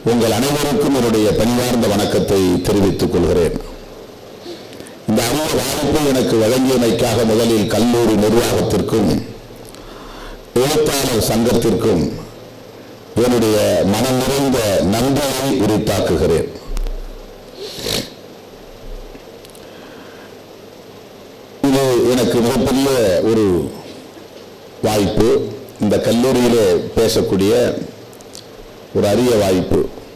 உங்கள் அனைவருக்கும் என்னுடைய பணிவார்ந்த வணக்கத்தை தெரிவித்துக் கொள்கிறேன் இந்த அரிய வாய்ப்பை எனக்கு வழங்கியமைக்காக முதலில் கல்லூரி நிர்வாகத்திற்கும் எழுத்தாளர் சங்கத்திற்கும் என்னுடைய மனம் நிறைந்த நன்றியை உரித்தாக்குகிறேன் இது எனக்கு மிகப்பெரிய ஒரு வாய்ப்பு இந்த கல்லூரியிலே பேசக்கூடிய ஒரு அரிய வாய்ப்பு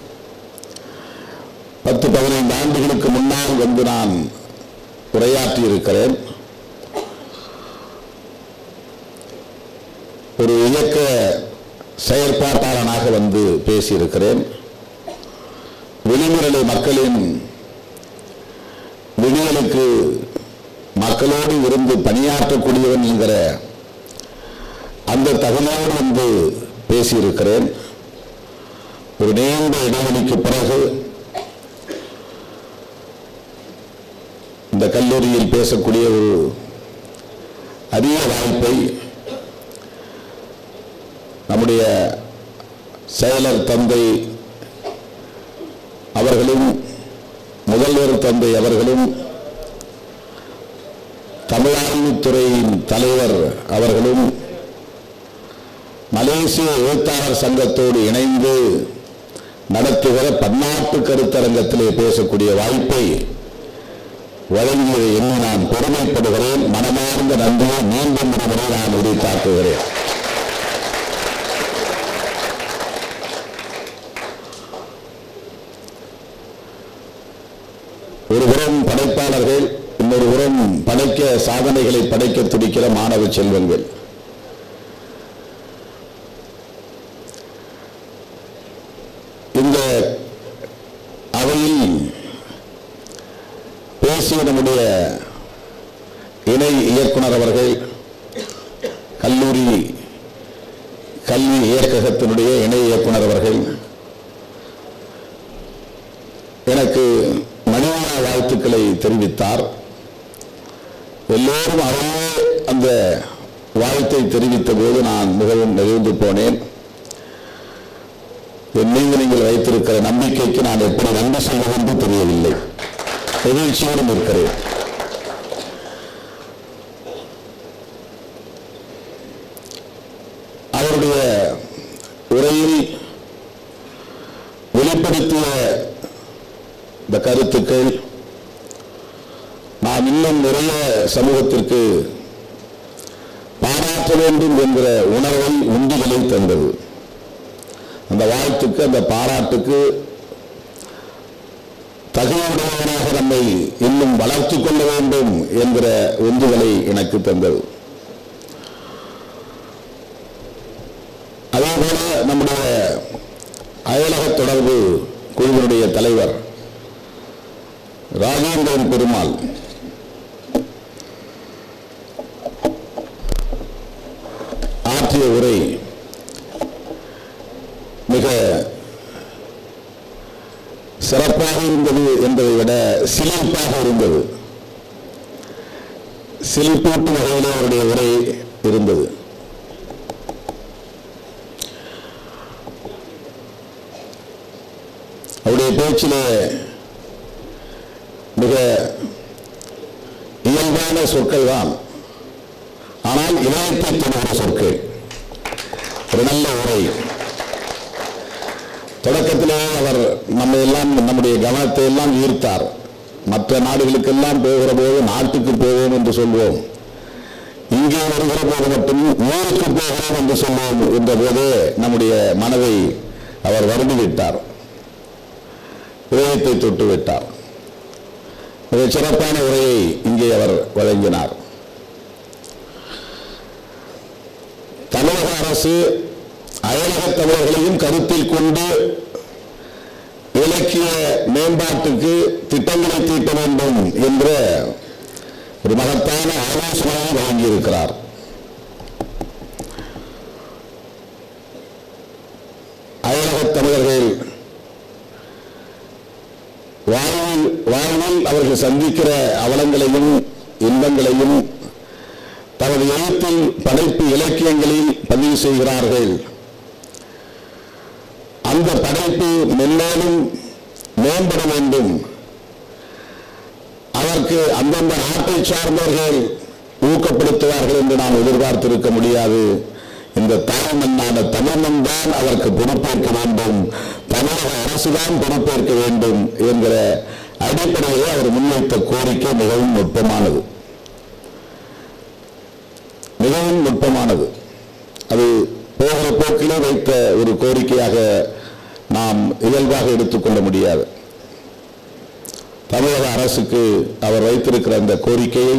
பத்து பதினைந்து ஆண்டுகளுக்கு முன்னால் வந்து நான் உரையாற்றி இருக்கிறேன் ஒரு இயக்க செயற்பாட்டாளனாக வந்து பேசியிருக்கிறேன் விளிமுரலை மக்களின் விடியலுக்கு மக்களோடு இருந்து பணியாற்றக்கூடியவன் என்கிற அந்த தகுதியோடு வந்து பேசியிருக்கிறேன் ஒரு நீண்ட இடைவெளிக்கு பிறகு இந்த கல்லூரியில் பேசக்கூடிய ஒரு அரிய வாய்ப்பை நம்முடைய செயலர் தந்தை அவர்களும் முதல்வர் தந்தை அவர்களும் தமிழாய்வுத்துறையின் தலைவர் அவர்களும் மலேசிய எழுத்தாளர் சங்கத்தோடு இணைந்து நடத்துகிற பன்னாட்டு கருத்தரங்கத்திலே பேசக்கூடிய வாய்ப்பை வழங்கியதை எண்ணி நான் பெருமைப்படுகிறேன் மனமார்ந்த நன்றியை மீண்டும் ஒரு முறை நான் உரித்தாக்குகிறேன் ஒரு புறம் படைப்பாளர்கள் இன்னொரு புறம் படைக்க சாதனைகளை படைக்க துடிக்கிற மாணவ செல்வங்கள் இந்த அவையில் பேசிய நம்முடைய இணை இயக்குனர் அவர்கள் கல்லூரி கல்வி இயக்ககத்தினுடைய இணை இயக்குனர் அவர்கள் எனக்கு மணிவான வாழ்த்துக்களை தெரிவித்தார் எல்லோரும் அவரே அந்த வாழ்த்தை தெரிவித்த போது நான் மிகவும் நெகிழ்ந்து போனேன் என் மீது நீங்கள் வைத்திருக்கிற நம்பிக்கைக்கு நான் எப்படி நன்றி செய்வது என்று தெரியவில்லை நெகிழ்ச்சியோடும் இருக்கிறேன் அவருடைய உரையில் வெளிப்படுத்திய இந்த கருத்துக்கள் நாம் இன்னும் நிறைய சமூகத்திற்கு பாராட்ட வேண்டும் என்ற உணர்வை உந்துதலை தந்தது அந்த வாழ்த்துக்கு அந்த பாராட்டுக்கு தகுதியுடையவனாக நம்மை இன்னும் வளர்த்துக் கொள்ள வேண்டும் என்கிற உந்துதலை எனக்கு தந்தது அதேபோல நம்முடைய அயலக தொடர்பு குழுவினுடைய தலைவர் ராஜேந்திரன் பெருமாள் ஆற்றிய உரை மிக சிறப்பாக இருந்தது என்பதை விட சிலிர்ப்பாக இருந்தது சிலிர்ப்பூட்டும் வகையில் அவருடைய உரை இருந்தது அவருடைய பேச்சிலே மிக இயல்பான சொற்கள் தான் ஆனால் இதயத்தை தொடுகிற சொற்கள் ஒரு நல்ல உரை தொடக்கத்திலே அவர் நம்ம எல்லாம் நம்முடைய கவனத்தை எல்லாம் ஈர்த்தார் மற்ற நாடுகளுக்கெல்லாம் போகிற போது நாட்டுக்கு போவோம் என்று சொல்வோம் இங்கே வருகிற போது மட்டும் ஊருக்கு போகிறோம் என்று சொல்வோம் என்ற போதே நம்முடைய மனதை அவர் வருந்திவிட்டார் இதயத்தை தொட்டு விட்டார் மிக சிறப்பான உரையை இங்கே அவர் வழங்கினார் தமிழக அரசு அயலக தமிழர்களையும் கருத்தில் கொண்டு இலக்கிய மேம்பாட்டுக்கு திட்டங்களை தீட்ட வேண்டும் என்ற ஒரு மகத்தான ஆலோசனையை வழங்கியிருக்கிறார் அயலக தமிழர்கள் வாழ்வில் வாழ்வில் அவர்கள் சந்திக்கிற அவலங்களையும் இன்பங்களையும் தனது எழுத்தில் படைப்பு இலக்கியங்களில் பதிவு செய்கிறார்கள் அந்த அந்த படைப்பு மென்மேலும் மேம்பட வேண்டும் அதற்கு அந்தந்த நாட்டை சார்ந்தவர்கள் ஊக்கப்படுத்துவார்கள் என்று நாம் எதிர்பார்த்திருக்க முடியாது இந்த தாய்மண்ணான தமிழன் தான் அதற்கு பொறுப்பேற்க வேண்டும் தமிழக அரசுதான் பொறுப்பேற்க வேண்டும் என்கிற அடிப்படையிலே அவர் முன்வைத்த கோரிக்கை மிகவும் நுட்பமானது மிகவும் நுட்பமானது அது போகிற போக்கிலே வைத்த ஒரு கோரிக்கையாக நாம் இயல்பாக எடுத்துக்கொள்ள முடியாது தமிழக அரசுக்கு அவர் வைத்திருக்கிற அந்த கோரிக்கையை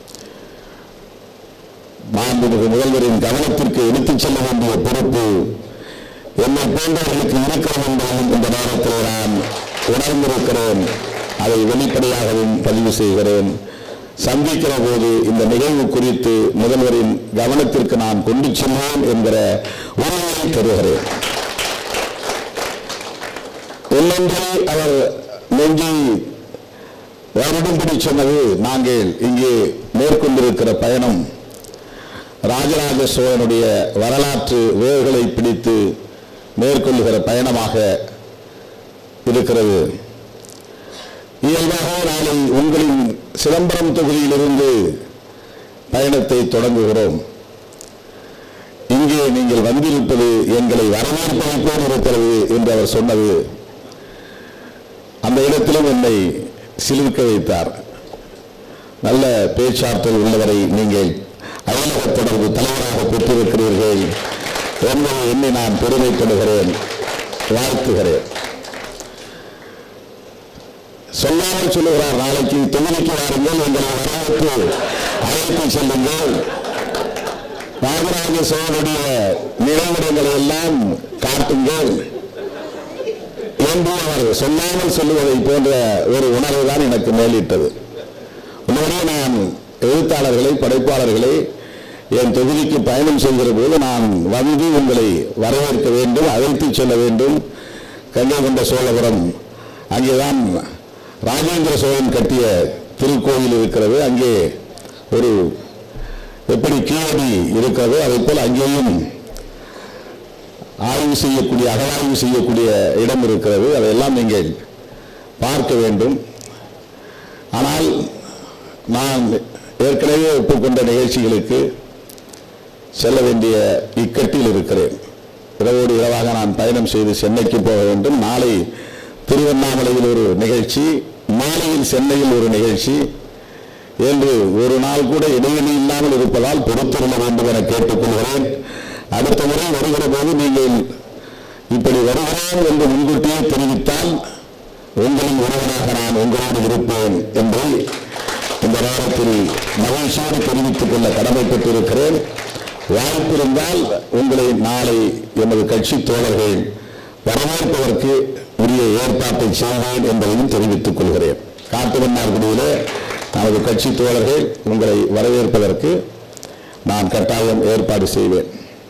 மாண்புமிகு முதல்வரின் கவனத்திற்கு எடுத்துச் செல்ல வேண்டிய பொறுப்பு என்னை போன்றவர்களுக்கு இருக்கிறது என்பதையும் இந்த நேரத்தில் நான் உணர்ந்திருக்கிறேன் அதை வெளிப்படையாகவும் பதிவு செய்கிறேன் சந்திக்கிற போது இந்த நிகழ்வு குறித்து முதல்வரின் கவனத்திற்கு நான் கொண்டு செல்வேன் என்கிற உறுதியை தருகிறேன் இல்லென்று அவர் நெஞ்சி வருடும்படி சொன்னது நாங்கள் இங்கே மேற்கொண்டிருக்கிற பயணம் ராஜராஜ சோழனுடைய வரலாற்று வேர்களை பிடித்து மேற்கொள்ளுகிற பயணமாக இருக்கிறது இயல்பாக நாளை உங்களின் சிதம்பரம் தொகுதியிலிருந்து பயணத்தை தொடங்குகிறோம் இங்கே நீங்கள் வந்திருப்பது எங்களை வரவேற்பதை போல் இருக்கிறது என்று அவர் சொன்னது அந்த இடத்திலும் என்னை சிலிர்க்க வைத்தார் நல்ல பேச்சாற்றல் உள்ளவரை நீங்கள் அலுவலக தொடர்பு தலைவராக பெற்றிருக்கிறீர்கள் என்பதை எண்ணி நான் பெருமைப்படுகிறேன் வாழ்த்துகிறேன் சொல்லாமல் சொல்லுகிறார் நாளைக்கு தொகுதிக்கு வாருங்கள் எங்களை வரவேற்று அழைத்து செல்லுங்கள் ராஜராஜ சோழனுடைய நினைவிடங்களை எல்லாம் காட்டுங்கள் என்று அவர் சொல்லாமல் சொல்லுவதை போன்ற ஒரு உணர்வு தான் எனக்கு மேலிட்டது உண்மையிலே நான் எழுத்தாளர்களை படைப்பாளர்களை என் தொகுதிக்கு பயணம் செய்கிற போது நான் வந்து உங்களை வரவேற்க வேண்டும் அழைத்து செல்ல வேண்டும் கங்கை கொண்ட சோழபுரம் அங்கேதான் ராஜேந்திர சோழன் கட்டிய திருக்கோயில் இருக்கிறது அங்கே ஒரு எப்படி கீழடி இருக்கிறதோ அதை போல் அங்கேயும் ஆய்வு செய்யக்கூடிய அகழாய்வு செய்யக்கூடிய இடம் இருக்கிறது அதையெல்லாம் நீங்கள் பார்க்க வேண்டும் ஆனால் நான் ஏற்கனவே ஒப்புக்கொண்ட நிகழ்ச்சிகளுக்கு செல்ல வேண்டிய இக்கட்டில் இருக்கிறேன் இரவோடு இரவாக நான் பயணம் செய்து சென்னைக்கு போக வேண்டும் நாளை திருவண்ணாமலையில் ஒரு நிகழ்ச்சி மாலையில் சென்னையில் ஒரு நிகழ்ச்சி என்று ஒரு நாள் கூட இடைவெளி இல்லாமல் இருப்பதால் பொறுத்திருந்த வேண்டும் என கேட்டுக்கொள்கிறேன் அடுத்த முறை வருகிற போது நீங்கள் இப்படி வருகிறேன் என்று முன்கூட்டியே தெரிவித்தால் உங்களின் உறவனாக நான் உங்களோடு இருப்பேன் என்று இந்த நேரத்தில் மகிழ்ச்சியோடு தெரிவித்துக் கொள்ள கடமைப்பட்டிருக்கிறேன் வாய்ப்பிருந்தால் உங்களை நாளை எமது கட்சி தோழர்கள் வரவேற்பதற்கு உரிய ஏற்பாட்டை செய்வேன் என்பதையும் தெரிவித்துக் கொள்கிறேன் காட்டுமன்னார்குடியிலே நமது கட்சி தோழர்கள் உங்களை வரவேற்பதற்கு நான் கட்டாயம் ஏற்பாடு செய்வேன்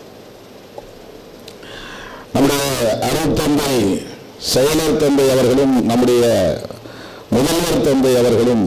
நம்முடைய அருட்தந்தை செயலர் தந்தை அவர்களும் நம்முடைய முதல்வர் தந்தை அவர்களும்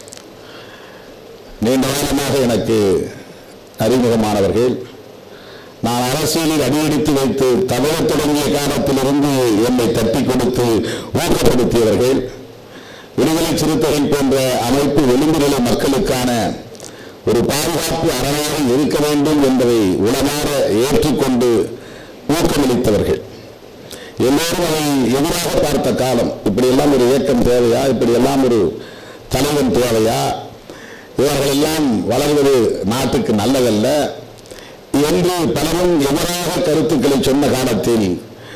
நீண்ட காலமாக எனக்கு அறிமுகமானவர்கள் நான் அரசியலில் அடியெடுத்து வைத்து தமிழத் தொடங்கிய காலத்திலிருந்து என்னை தட்டி கொடுத்து ஊக்கப்படுத்தியவர்கள் விடுதலை சிறுத்தைகள் போன்ற அமைப்பு விளிம்புநிலை மக்களுக்கான ஒரு பாதுகாப்பு அரணாக இருக்க வேண்டும் என்பதை உளமாற ஏற்றுக்கொண்டு ஊக்கமளித்தவர்கள் எல்லோரும் அதை எதிராக பார்த்த காலம் இப்படியெல்லாம் ஒரு இயக்கம் தேவையா இப்படியெல்லாம் ஒரு தலைவன் தேவையா இவர்கள் எல்லாம் வளர்வது நாட்டுக்கு நல்லதல்ல என்று பலரும் எதிராக கருத்துக்களை சொன்ன காலத்தில்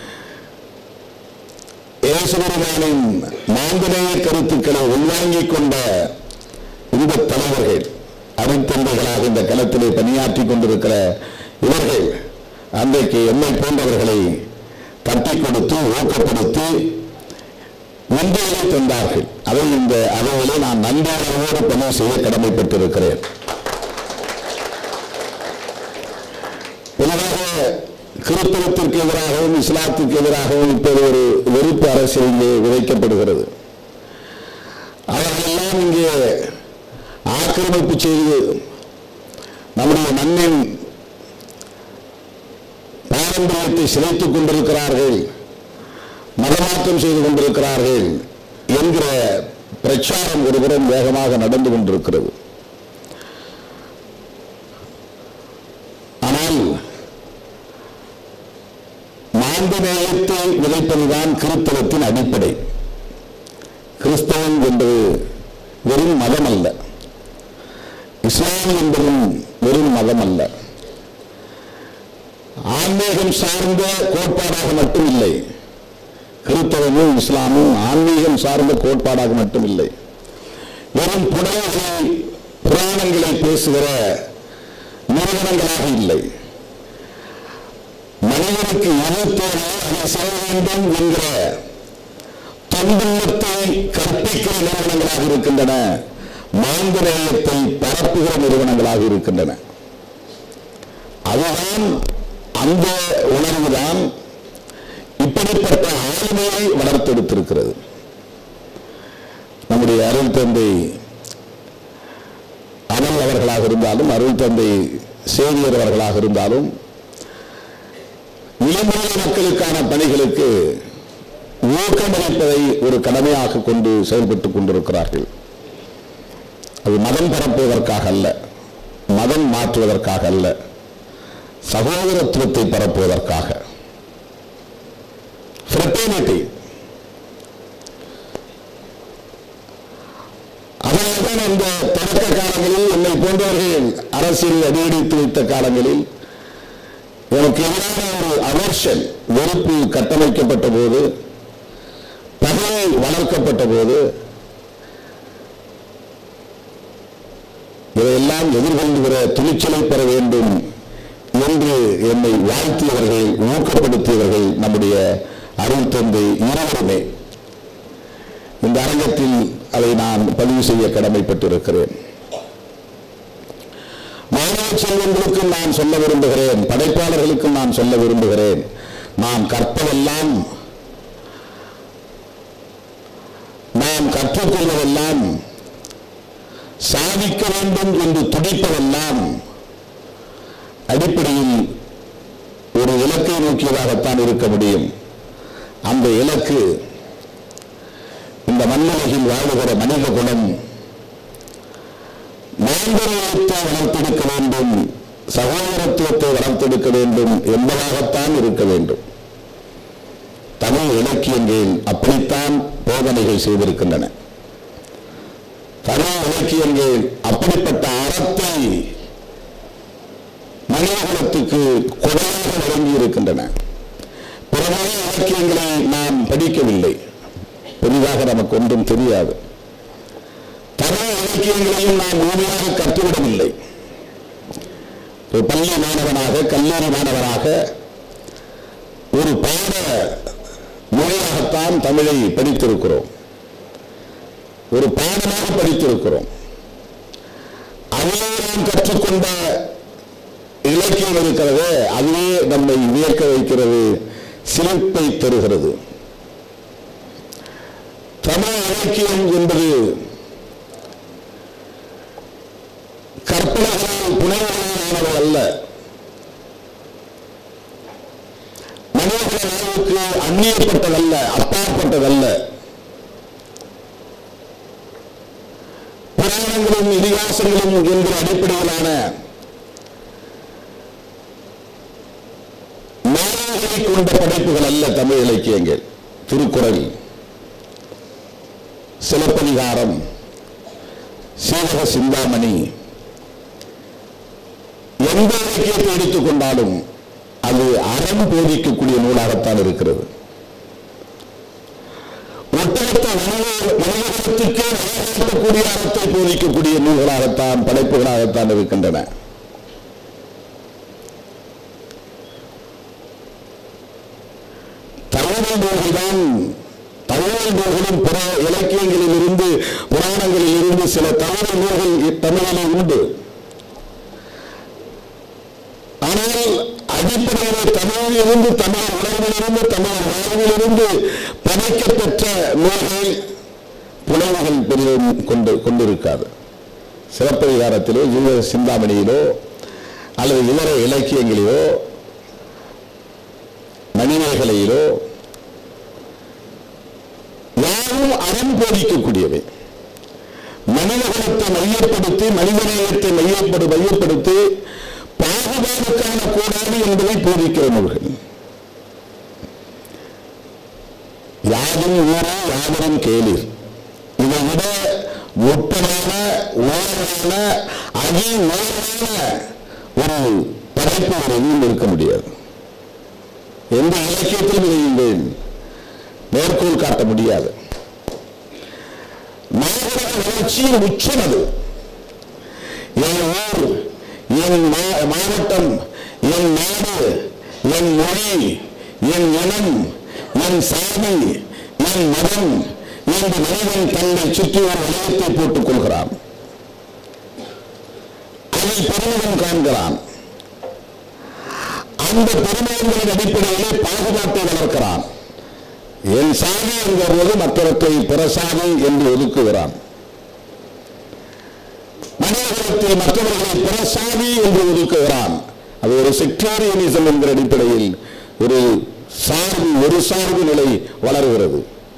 இயேசுபெருமானின் மாந்தநேய கருத்துக்களை உள்வாங்கிக் கொண்ட இந்த தலைவர்கள் அருத்தந்தைகளாக இந்த களத்திலே பணியாற்றிக் கொண்டிருக்கிற இவர்கள் அன்றைக்கு எம்மை போன்றவர்களை தட்டி கொடுத்து ஊக்கப்படுத்தி நன்றிகளை தந்தார்கள் அதை இந்த அளவிலே நான் நன்றியோடு பணி செய்ய கடமைப்பட்டிருக்கிறேன் பொதுவாக கிறிஸ்தவத்திற்கு எதிராகவும் இஸ்லாத்துக்கு எதிராகவும் இப்போது ஒரு வெறுப்பு அரசியல் இங்கே விதைக்கப்படுகிறது அவர்களெல்லாம் இங்கே ஆக்கிரமிப்பு செய்து நம்முடைய மண்ணின் பாரம்பரியத்தை சிதைத்துக் கொண்டிருக்கிறார்கள் மதமாற்றம் செய்து கொண்டிருக்கிறார்கள் என்கிற பிரச்சாரம் ஒருபுறம் வேகமாக நடந்து கொண்டிருக்கிறது ஆனால் மாண்பு நேயத்தை விதைப்பதுதான் கிறிஸ்தவத்தின் அடிப்படை கிறிஸ்தவம் என்பது வெறும் மதம் அல்ல இஸ்லாம் என்பதும் வெறும் மதம் அல்ல ஆன்மீகம் சார்ந்த கோட்பாடாக மட்டும் இல்லை கிறிஸ்தவமும் இஸ்லாமும் ஆன்மீகம் சார்ந்த கோட்பாடாக மட்டும் இல்லை வெறும் புடவைகளை புராணங்களை பேசுகிற நிறுவனங்களாக இல்லை மனிதனுக்கு எது தேவை அதை செய்ய வேண்டும் என்கிற தொண்டுள்ளத்தை கற்பிக்கிற நிறுவனங்களாக இருக்கின்றன மாந்தநேயத்தை பரப்புகிற நிறுவனங்களாக இருக்கின்றன அதுதான் அந்த உணர்வுதான் இப்படிப்பட்ட ஆளுமையை வளர்த்தெடுத்திருக்கிறது நம்முடைய அருள் தந்தை அனல் அவர்களாக இருந்தாலும் அருள் தந்தை சேவியர் அவர்களாக இருந்தாலும் இளமுறை மக்களுக்கான பணிகளுக்கு ஊக்கமளிப்பதை ஒரு கடமையாக கொண்டு செயல்பட்டுக் கொண்டிருக்கிறார்கள் அது மதம் பரப்புவதற்காக அல்ல மதம் மாற்றுவதற்காக அல்ல சகோதரத்துவத்தை பரப்புவதற்காக fraternity. அதனால்தான் அந்த தொடக்க காலங்களில் என்னை போன்றவர்கள் அரசியல் அடியெடுத்து வைத்த காலங்களில் எனக்கு எதிரான ஒரு அவர்ஷன் வெறுப்பு கட்டமைக்கப்பட்ட போது பகையை வளர்க்கப்பட்ட போது இதையெல்லாம் எதிர்கொள்கிற துணிச்சலை பெற வேண்டும் என்று என்னை வாழ்த்தியவர்கள் ஊக்கப்படுத்தியவர்கள் நம்முடைய அருள் தந்தை இருவருமே இந்த அரங்கத்தில் அதை நான் பதிவு செய்ய கடமைப்பட்டிருக்கிறேன் மாணவ செல்வங்களுக்கும் நான் சொல்ல விரும்புகிறேன் படைப்பாளர்களுக்கும் நான் சொல்ல விரும்புகிறேன் நாம் கற்பதெல்லாம் நாம் கற்றுக்கொள்வதெல்லாம் சாதிக்க வேண்டும் என்று துடிப்பதெல்லாம் அடிப்படையில் ஒரு இலக்கை நோக்கியதாகத்தான் இருக்க முடியும் அந்த இலக்கு இந்த மண்ணுலகில் வாழுகிற மனித குலம் மாந்தரத்தை வளர்த்தெடுக்க வேண்டும் சகோதரத்துவத்தை வளர்த்தெடுக்க வேண்டும் என்பதாகத்தான் இருக்க வேண்டும் தமிழ் இலக்கியங்கள் அப்படித்தான் போதனைகள் செய்திருக்கின்றன தமிழ் இலக்கியங்கள் அப்படிப்பட்ட அறத்தை மனிதகுலத்துக்கு கொடையாக வழங்கி இருக்கின்றன பிறகு இலக்கியங்களை நாம் படிக்கவில்லை புதிதாக நமக்கு ஒன்றும் தெரியாது தமிழ் இலக்கியங்களையும் நாம் முழுமையாக கற்றுவிடவில்லை ஒரு பள்ளி மாணவனாக கல்லூரி மாணவனாக ஒரு பாட மொழியாகத்தான் தமிழை படித்திருக்கிறோம் ஒரு பாடமாக படித்திருக்கிறோம் அதிலே நாம் கற்றுக்கொண்ட இலக்கியம் இருக்கிறது அதுவே நம்மை வியக்க வைக்கிறது சிலிர்ப்பை தருகிறது தமிழ் இலக்கியம் என்பது கற்பனைகளால் புனைவுகளானது அல்ல மனிதர்கள் அளவுக்கு அந்நியப்பட்டதல்ல அப்பாற்பட்டதல்ல புராணங்களும் இதிகாசங்களும் என்ற அடிப்படையிலான மாணவர்களை கொண்ட படைப்புகள் அல்ல தமிழ் இலக்கியங்கள் திருக்குறள் சிலப்பதிகாரம் சீவக சிந்தாமணி எந்த இலக்கியத்தை எடுத்துக் கொண்டாலும் அது அறம் போதிக்கக்கூடிய நூலாகத்தான் இருக்கிறது ஒட்டுமொத்த மனிதத்துக்கே வழிகாட்டக்கூடிய அறத்தை போதிக்கக்கூடிய நூல்களாகத்தான் படைப்புகளாகத்தான் இருக்கின்றன தமிழ் நூல்கள்தான் தமிழ் நூல்களும் பிற இலக்கியங்களில் இருந்து புராணங்களில் இருந்து சில தமிழ் நூல்கள் தமிழிலே உண்டு ஆனால் அடிப்படையில் தமிழிலிருந்து தமிழ் உணர்விலிருந்து தமிழ் வாழ்விலிருந்து படைக்கப்பெற்ற நூல்கள் புலவுகள் பெரிதும் கொண்டு கொண்டிருக்காது சிலப்பதிகாரத்திலோ யுவ சிந்தாமணியிலோ அல்லது இதர இலக்கியங்களிலோ மணிமேகலையிலோ அனைத்தும் அறம் போதிக்கக்கூடியவை மனிதகுலத்தை மையப்படுத்தி மனிதநேயத்தை மையப்படு மையப்படுத்தி பாகுபாடு காணக்கூடாது என்பதை போதிக்கிற நூல்கள் யாதும் ஊரே யாவரும் கேளீர் இதை விட ஒப்பனான ஓரமான அதி ஓரமான ஒரு படைப்பு ஒரு எதுவும் இருக்க முடியாது எந்த இலக்கியத்திலும் இதை நீங்கள் மேற்கோள் காட்ட முடியாது மாநில வளர்ச்சியின் உச்சம் அது என் ஊர் என் மா- மாவட்டம் என் நாடு என் மொழி என் இனம் என் சாதி என் மதம் என்று மனிதன் தன்னை சுற்றி ஒரு வளையத்தை போட்டுக் கொள்கிறான் அதில் பெருமிதம் காண்கிறான் அந்த பெருமிதங்களின் அடிப்படையிலே பாகுபாட்டை வளர்க்கிறான் என் சாதி என்கிற போது மற்றவற்றை பிறசாதி என்று ஒதுக்குகிறான் மனிதகுலத்தில் மற்றவர்களை பிறசாதி என்று ஒதுக்குகிறான் அது ஒரு செக்டாரியனிசம் என்கிற அடிப்படையில் ஒரு சார்பு ஒரு சார்பு நிலை வளர்கிறது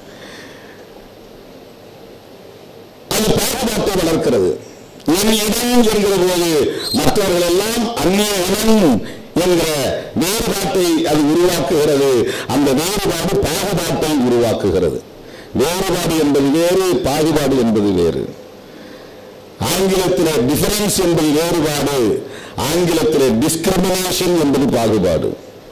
அது பாகுபாட்டை வளர்க்கிறது என் இடம் என்கிற போது மற்றவர்கள் எல்லாம் அந்நிய இனம் என்கிற வேறுபாட்டை அது உருவாக்குகிறது அந்த வேறுபாடு பாகுபாட்டை உருவாக்குகிறது வேறுபாடு என்பது வேறு பாகுபாடு என்பது வேறு ஆங்கிலத்தில் டிஃபரன்ஸ் என்பது வேறுபாடு ஆங்கிலத்தில் டிஸ்கிரிமினேஷன் என்பது பாகுபாடு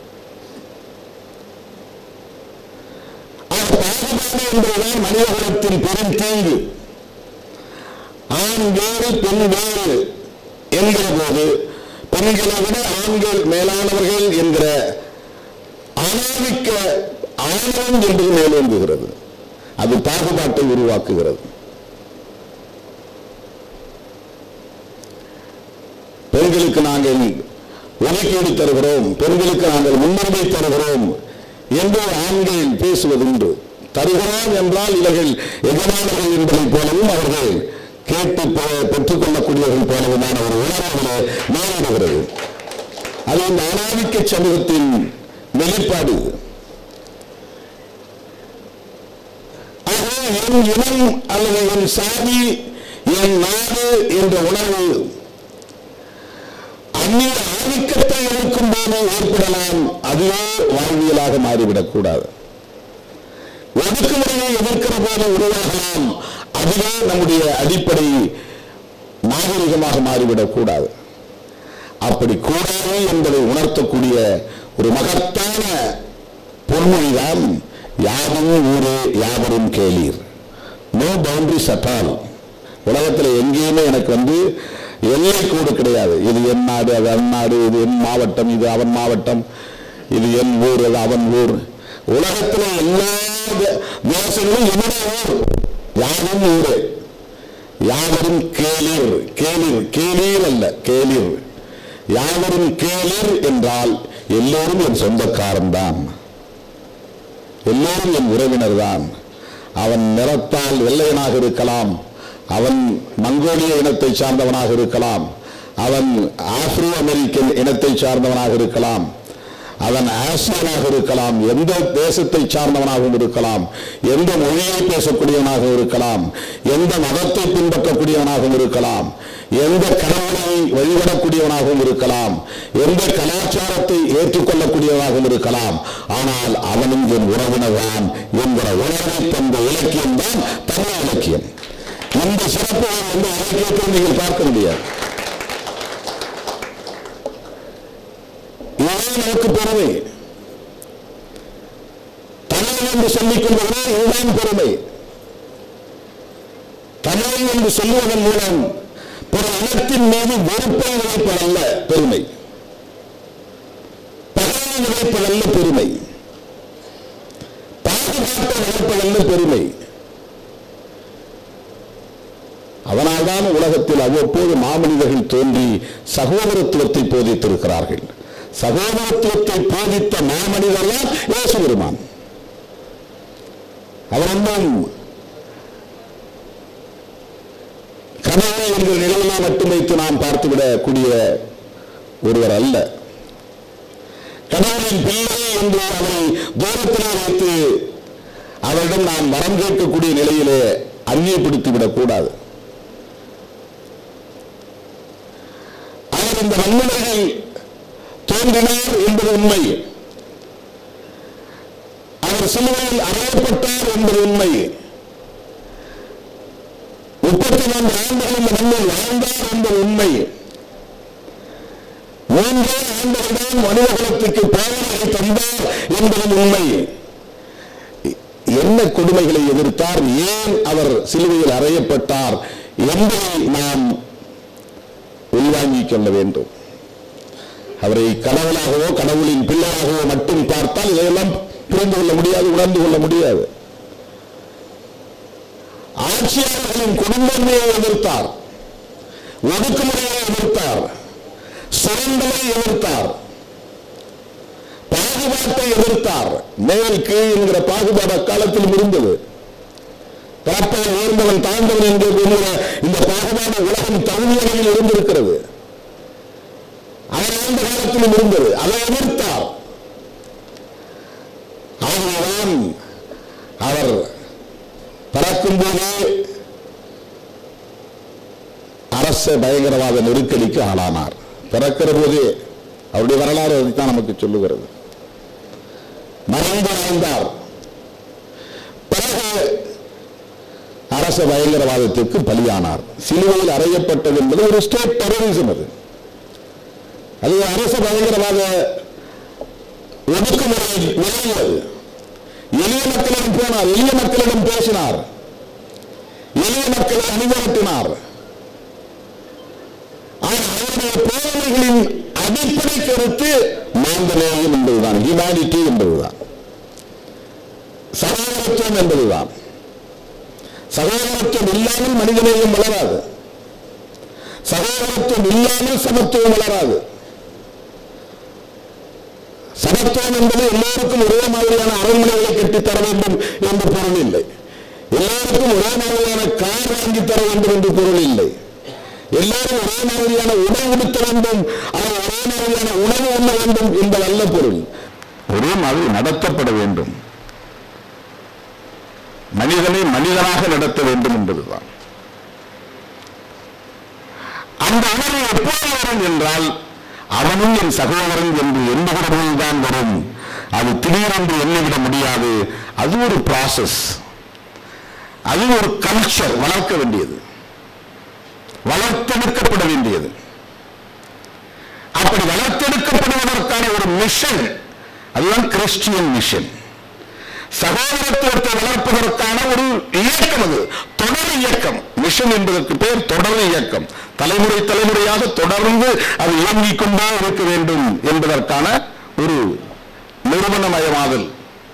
ஆக பாகுபாடு என்பதுதான் மனிதகுலத்தின் பெரும் தீங்கு ஆண் வேறு பெண் வேறு என்கிற போது பெண்களை விட ஆண்கள் மேலானவர்கள் என்கிற அனாதிக்க ஆணவம் என்பது மேலோங்குகிறது அது பாகுபாட்டை உருவாக்குகிறது பெண்களுக்கு நாங்கள் ஒதுக்கீடு தருகிறோம் பெண்களுக்கு நாங்கள் முன்னுரிமை தருகிறோம் என்று ஆண்கள் பேசுவதுண்டு தருகிறோம் என்றால் இவர்கள் எஜமானர்கள் என்பதைப் போலவும் அவர்கள் கேட்டு பெ- பெற்றுக் கொள்ளக்கூடியவர்கள் போலவுமான ஒரு உணர்வுகளை நேரிடுகிறது அது இந்த அனாதிக்க சமூகத்தின் வெளிப்பாடு ஆக என் இனம் அல்லது என் சாதி என் நாடு என்ற உணர்வு அந்நிய ஆதிக்கத்தை எதிர்க்கும் போது ஏற்படலாம் அதுவே வாழ்வியலாக மாறிவிடக் கூடாது ஒடுக்குமுறையை எதிர்க்கிற போது உருவாகலாம் அதுவே நம்முடைய அடிப்படை நாகரிகமாக மாறிவிடக் கூடாது அப்படி கூடாது என்பதை உணர்த்தக்கூடிய ஒரு மகத்தான பொன்மொழிதான் யாவும் ஊரே யாவரும் கேளீர் நோ பவுண்டரிஸ் அட்டால் உலகத்தில் எங்கேயுமே எனக்கு வந்து எல்லை கோடு கிடையாது இது என் நாடு அது அவன் நாடு இது என் மாவட்டம் இது அவன் மாவட்டம் இது என் ஊர் அது அவன் ஊர் உலகத்தில் எல்லா தே- தேசங்களும் என்னுடைய ஊர் யாரும் ஊரே யாவரும் கேளீர் கேளீர் கேளீர் அல்ல கேளீர் யாவரும் கேளீர் என்றால் எல்லோரும் என் சொந்தக்காரன் தான் எல்லோரும் என் உறவினர் தான் அவன் நிறத்தால் வெள்ளையனாக இருக்கலாம் அவன் மங்கோலிய இனத்தை சார்ந்தவனாக இருக்கலாம் அவன் ஆப்பிரோ அமெரிக்கன் இனத்தை சார்ந்தவனாக இருக்கலாம் அவன் ஆசியனாக இருக்கலாம் எந்த தேசத்தை சார்ந்தவனாகவும் இருக்கலாம் எந்த மொழியை பேசக்கூடியவனாகவும் இருக்கலாம் எந்த மதத்தை பின்பற்றக்கூடியவனாகவும் இருக்கலாம் எந்த கடவுளை வழிபடக்கூடியவனாகவும் இருக்கலாம் எந்த கலாச்சாரத்தை ஏற்றுக்கொள்ளக்கூடியவனாகவும் இருக்கலாம் ஆனால் அவனும் என் உறவினர்தான் என்கிற உணர்வை தந்த இலக்கியம் தான் தமிழ் இலக்கியம் இந்த சிறப்பு எந்த இலக்கியத்தையும் நீங்கள் பார்க்க முடியாது இதுதான் நமக்கு பெருமை தமிழ் என்று சொல்லிக் கொள்வதே இதுதான் பெருமை தமிழ் என்று சொல்லுவதன் மூலம் பிற இனத்தின் மீது வெறுப்பை விளைப்பதல்ல பெருமை பகையை விளைப்பதல்ல பெருமை பாதுகாப்பை வளர்ப்பதல்ல பெருமை அதனால்தான் உலகத்தில் அவ்வப்போது மாமனிதர்கள் தோன்றி சகோதரத்துவத்தை போதித்திருக்கிறார்கள் சகோதரத்துவத்தை போதித்த மாமனிதர் தான் இயேசு பெருமான் அவர் ஒன்றும் கடவுள் என்கிற நிலையிலே மட்டும் வைத்து நாம் பார்த்துவிடக்கூடிய ஒருவர் அல்ல கடவுளின் பிள்ளை என்று அவரை தூரத்திலே வைத்து அவரிடம் நாம் வரம் கேட்கக்கூடிய நிலையிலே அந்நியப்படுத்தி விடக்கூடாது அவர் இந்த மண்ணுலகில் தோன்றினார் என்பது உண்மை அவர் சிலுவையில் அறையப்பட்டார் என்பது உண்மை முப்பத்தி நான்கு ஆண்டுகள் இந்த மண்ணில் வாழ்ந்தார் என்பது உண்மை மூன்றே ஆண்டுகளிடம் மனித குலத்துக்கு பாவனை தந்தார் என்பதும் உண்மை என்ன கொடுமைகளை எதிர்த்தார் ஏன் அவர் சிலுவையில் அறையப்பட்டார் என்பதை நாம் உள்வாங்கிக் கொள்ள வேண்டும் அவரை கடவுளாகவோ கடவுளின் பிள்ளையாகவோ மட்டும் பார்த்தால் இதையெல்லாம் புரிந்து கொள்ள முடியாது உணர்ந்து கொள்ள முடியாது ஆட்சியாளர்களின் குடும்பமையை எதிர்த்தார் ஒடுக்குமுறையை எதிர்த்தார் சுரண்டலை எதிர்த்தார் பாகுபாட்டை எதிர்த்தார் மேல் கீழ் என்கிற பாகுபாடு அக்காலத்தில் இருந்தது பிறப்பவன் உயர்ந்தவன் தாழ்ந்தவன் என்கிற இந்த பாகுபாடு உலகம் தகுதியில் இருந்திருக்கிறது அவர் ஆண்ட காலத்திலும் இருந்தது அதை எதிர்த்தார் ஆகவேதான் அவர் பிறக்கும் போதே அரச பயங்கரவாத நெருக்கடிக்கு ஆளானார் பிறக்கிற போதே அவருடைய வரலாறு அதைத்தான் நமக்கு சொல்லுகிறது மறைந்து வாழ்ந்தார் பிறகு அரச பயங்கரவாதத்திற்கு பலியானார் சிலுவையில் அறையப்பட்டது என்பது ஒரு ஸ்டேட் டெரரிசம் அது அது ஒரு அரச பயங்கரவாத ஒடுக்குமுறை விளைவது எளிய மக்களிடம் போனார் எளிய மக்களிடம் பேசினார் எளிய மக்களை அணிதிரட்டினார் ஆனால் அவருடைய போதனைகளின் அடிப்படை கருத்து மாந்தநேயம் என்பதுதான் ஹியூமானிட்டி என்பதுதான் சகோதரத்துவம் என்பதுதான் சகோதரத்துவம் இல்லாமல் மனிதநேயம் வளராது சகோதரத்துவம் இல்லாமல் சமத்துவம் வளராது சமத்துவம் என்பது எல்லோருக்கும் ஒரே மாதிரியான அரண்மனைகளை கட்டித் தர வேண்டும் என்று பொருள் இல்லை எல்லோருக்கும் ஒரே மாதிரியான கார் வாங்கி தர வேண்டும் என்று பொருள் இல்லை எல்லாரும் ஒரே மாதிரியான உணவு உடுத்த வேண்டும் அல்லது ஒரே மாதிரியான உணவு உண்ண வேண்டும் என்பதல்ல பொருள் ஒரே மாதிரி நடத்தப்பட வேண்டும் மனிதனை மனிதனாக நடத்த வேண்டும் என்பதுதான் அந்த உணர்வு எப்போது வரும் என்றால் அவனும் என் சகோதரன் என்று எண்ணுகிற போதுதான் வரும் அது திடீரென்று எண்ணிவிட முடியாது அது ஒரு ப்ராசஸ் அது ஒரு கல்ச்சர் வளர்க்க வேண்டியது வளர்த்தெடுக்கப்பட வேண்டியது அப்படி வளர்த்தெடுக்கப்படுவதற்கான ஒரு மிஷன் அதுதான் கிறிஸ்டியன் மிஷன் சகோதரத்துவத்தை வளர்ப்பதற்கான ஒரு இயக்கம் அது தொடர் இயக்கம் மிஷன் என்பதற்கு பேர் தொடர் இயக்கம் தலைமுறை தலைமுறையாக தொடர்ந்து அது இயங்கிக் கொண்டே இருக்க வேண்டும் என்பதற்கான ஒரு நிறுவனமயமாதல்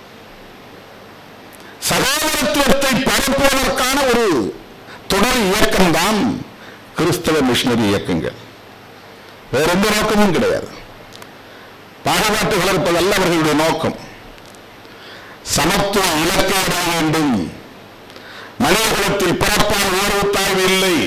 சகோதரத்துவத்தை பரப்புவதற்கான ஒரு தொடர் இயக்கம்தான் கிறிஸ்தவ மிஷனரி இயக்கங்கள் வேற எந்த நோக்கமும் கிடையாது பாகுபாட்டு வளர்ப்பதல்ல அவர்களுடைய நோக்கம் சமத்துவ இலக்கை அடைய வேண்டும் மனிதகுலத்தில் பிறப்பால் உயர்வு தாழ்வு இல்லை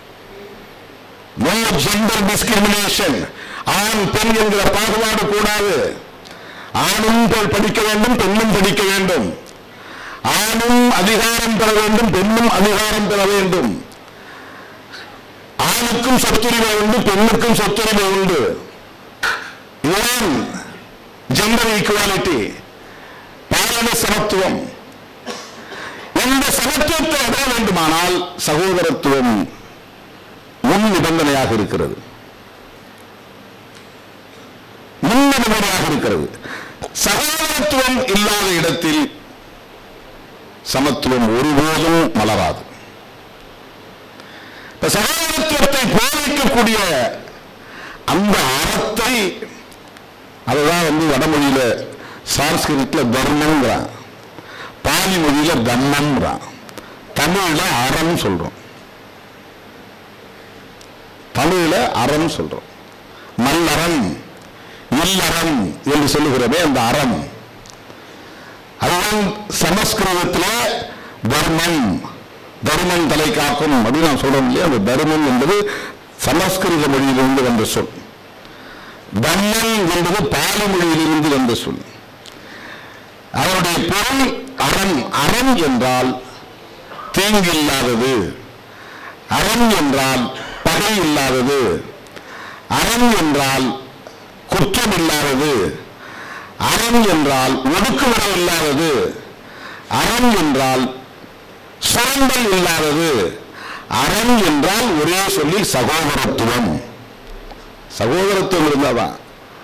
நோ ஜெண்டர் டிஸ்கிரிமினேஷன் ஆண் பெண் என்கிற பாகுபாடு கூடாது ஆணும் போல் படிக்க வேண்டும் பெண்ணும் படிக்க வேண்டும் ஆணும் அதிகாரம் பெற வேண்டும் பெண்ணும் அதிகாரம் பெற வேண்டும் ஆணுக்கும் சொத்துரிமை உண்டு பெண்ணுக்கும் சொத்துரிமை உண்டு இதுதான் ஜெண்டர் ஈக்குவாலிட்டி பாலன சமத்துவம் இந்த சமத்துவத்தை அடைய வேண்டுமானால் சகோதரத்துவம் முன் நிபந்தனையாக இருக்கிறது முன் நிபந்தனையாக இருக்கிறது சகோதரத்துவம் இல்லாத இடத்தில் சமத்துவம் ஒருபோதும் மலராது இப்ப சகோதரத்துவத்தை போதிக்கக்கூடிய அந்த அறத்தை அதுதான் வந்து வடமொழியில சான்ஸ்கிரிட்ல தர்மங்கிறான் பாலி மொழியில தம்மம்ங்கிறான் தமிழ்ல அறம் சொல்றோம் தமிழ்ல அறம் சொல்றோம் மல்லறம் இல்லறம் என்று சொல்லுகிறதே அந்த அறம் அதுதான் சமஸ்கிருதத்துல தர்மம் தர்மம் தலை காக்கும் அப்படின்னு நான் சொல்றோம் இல்லையா அந்த தர்மம் என்பது சமஸ்கிருத மொழியிலிருந்து வந்த சொல் தம்மம் என்பது பாலி மொழியிலிருந்து வந்த சொல் அவருடைய பொருள் அறம் அறம் என்றால் தீங்கு இல்லாதது அறம் என்றால் பகை இல்லாதது அறம் என்றால் குற்றம் இல்லாதது அறம் என்றால் ஒடுக்குமுறை இல்லாதது அறம் என்றால் சுரண்டல் இல்லாதது அறம் என்றால் ஒரே சொல்லி சகோதரத்துவம் சகோதரத்துவம் இருந்தாதான்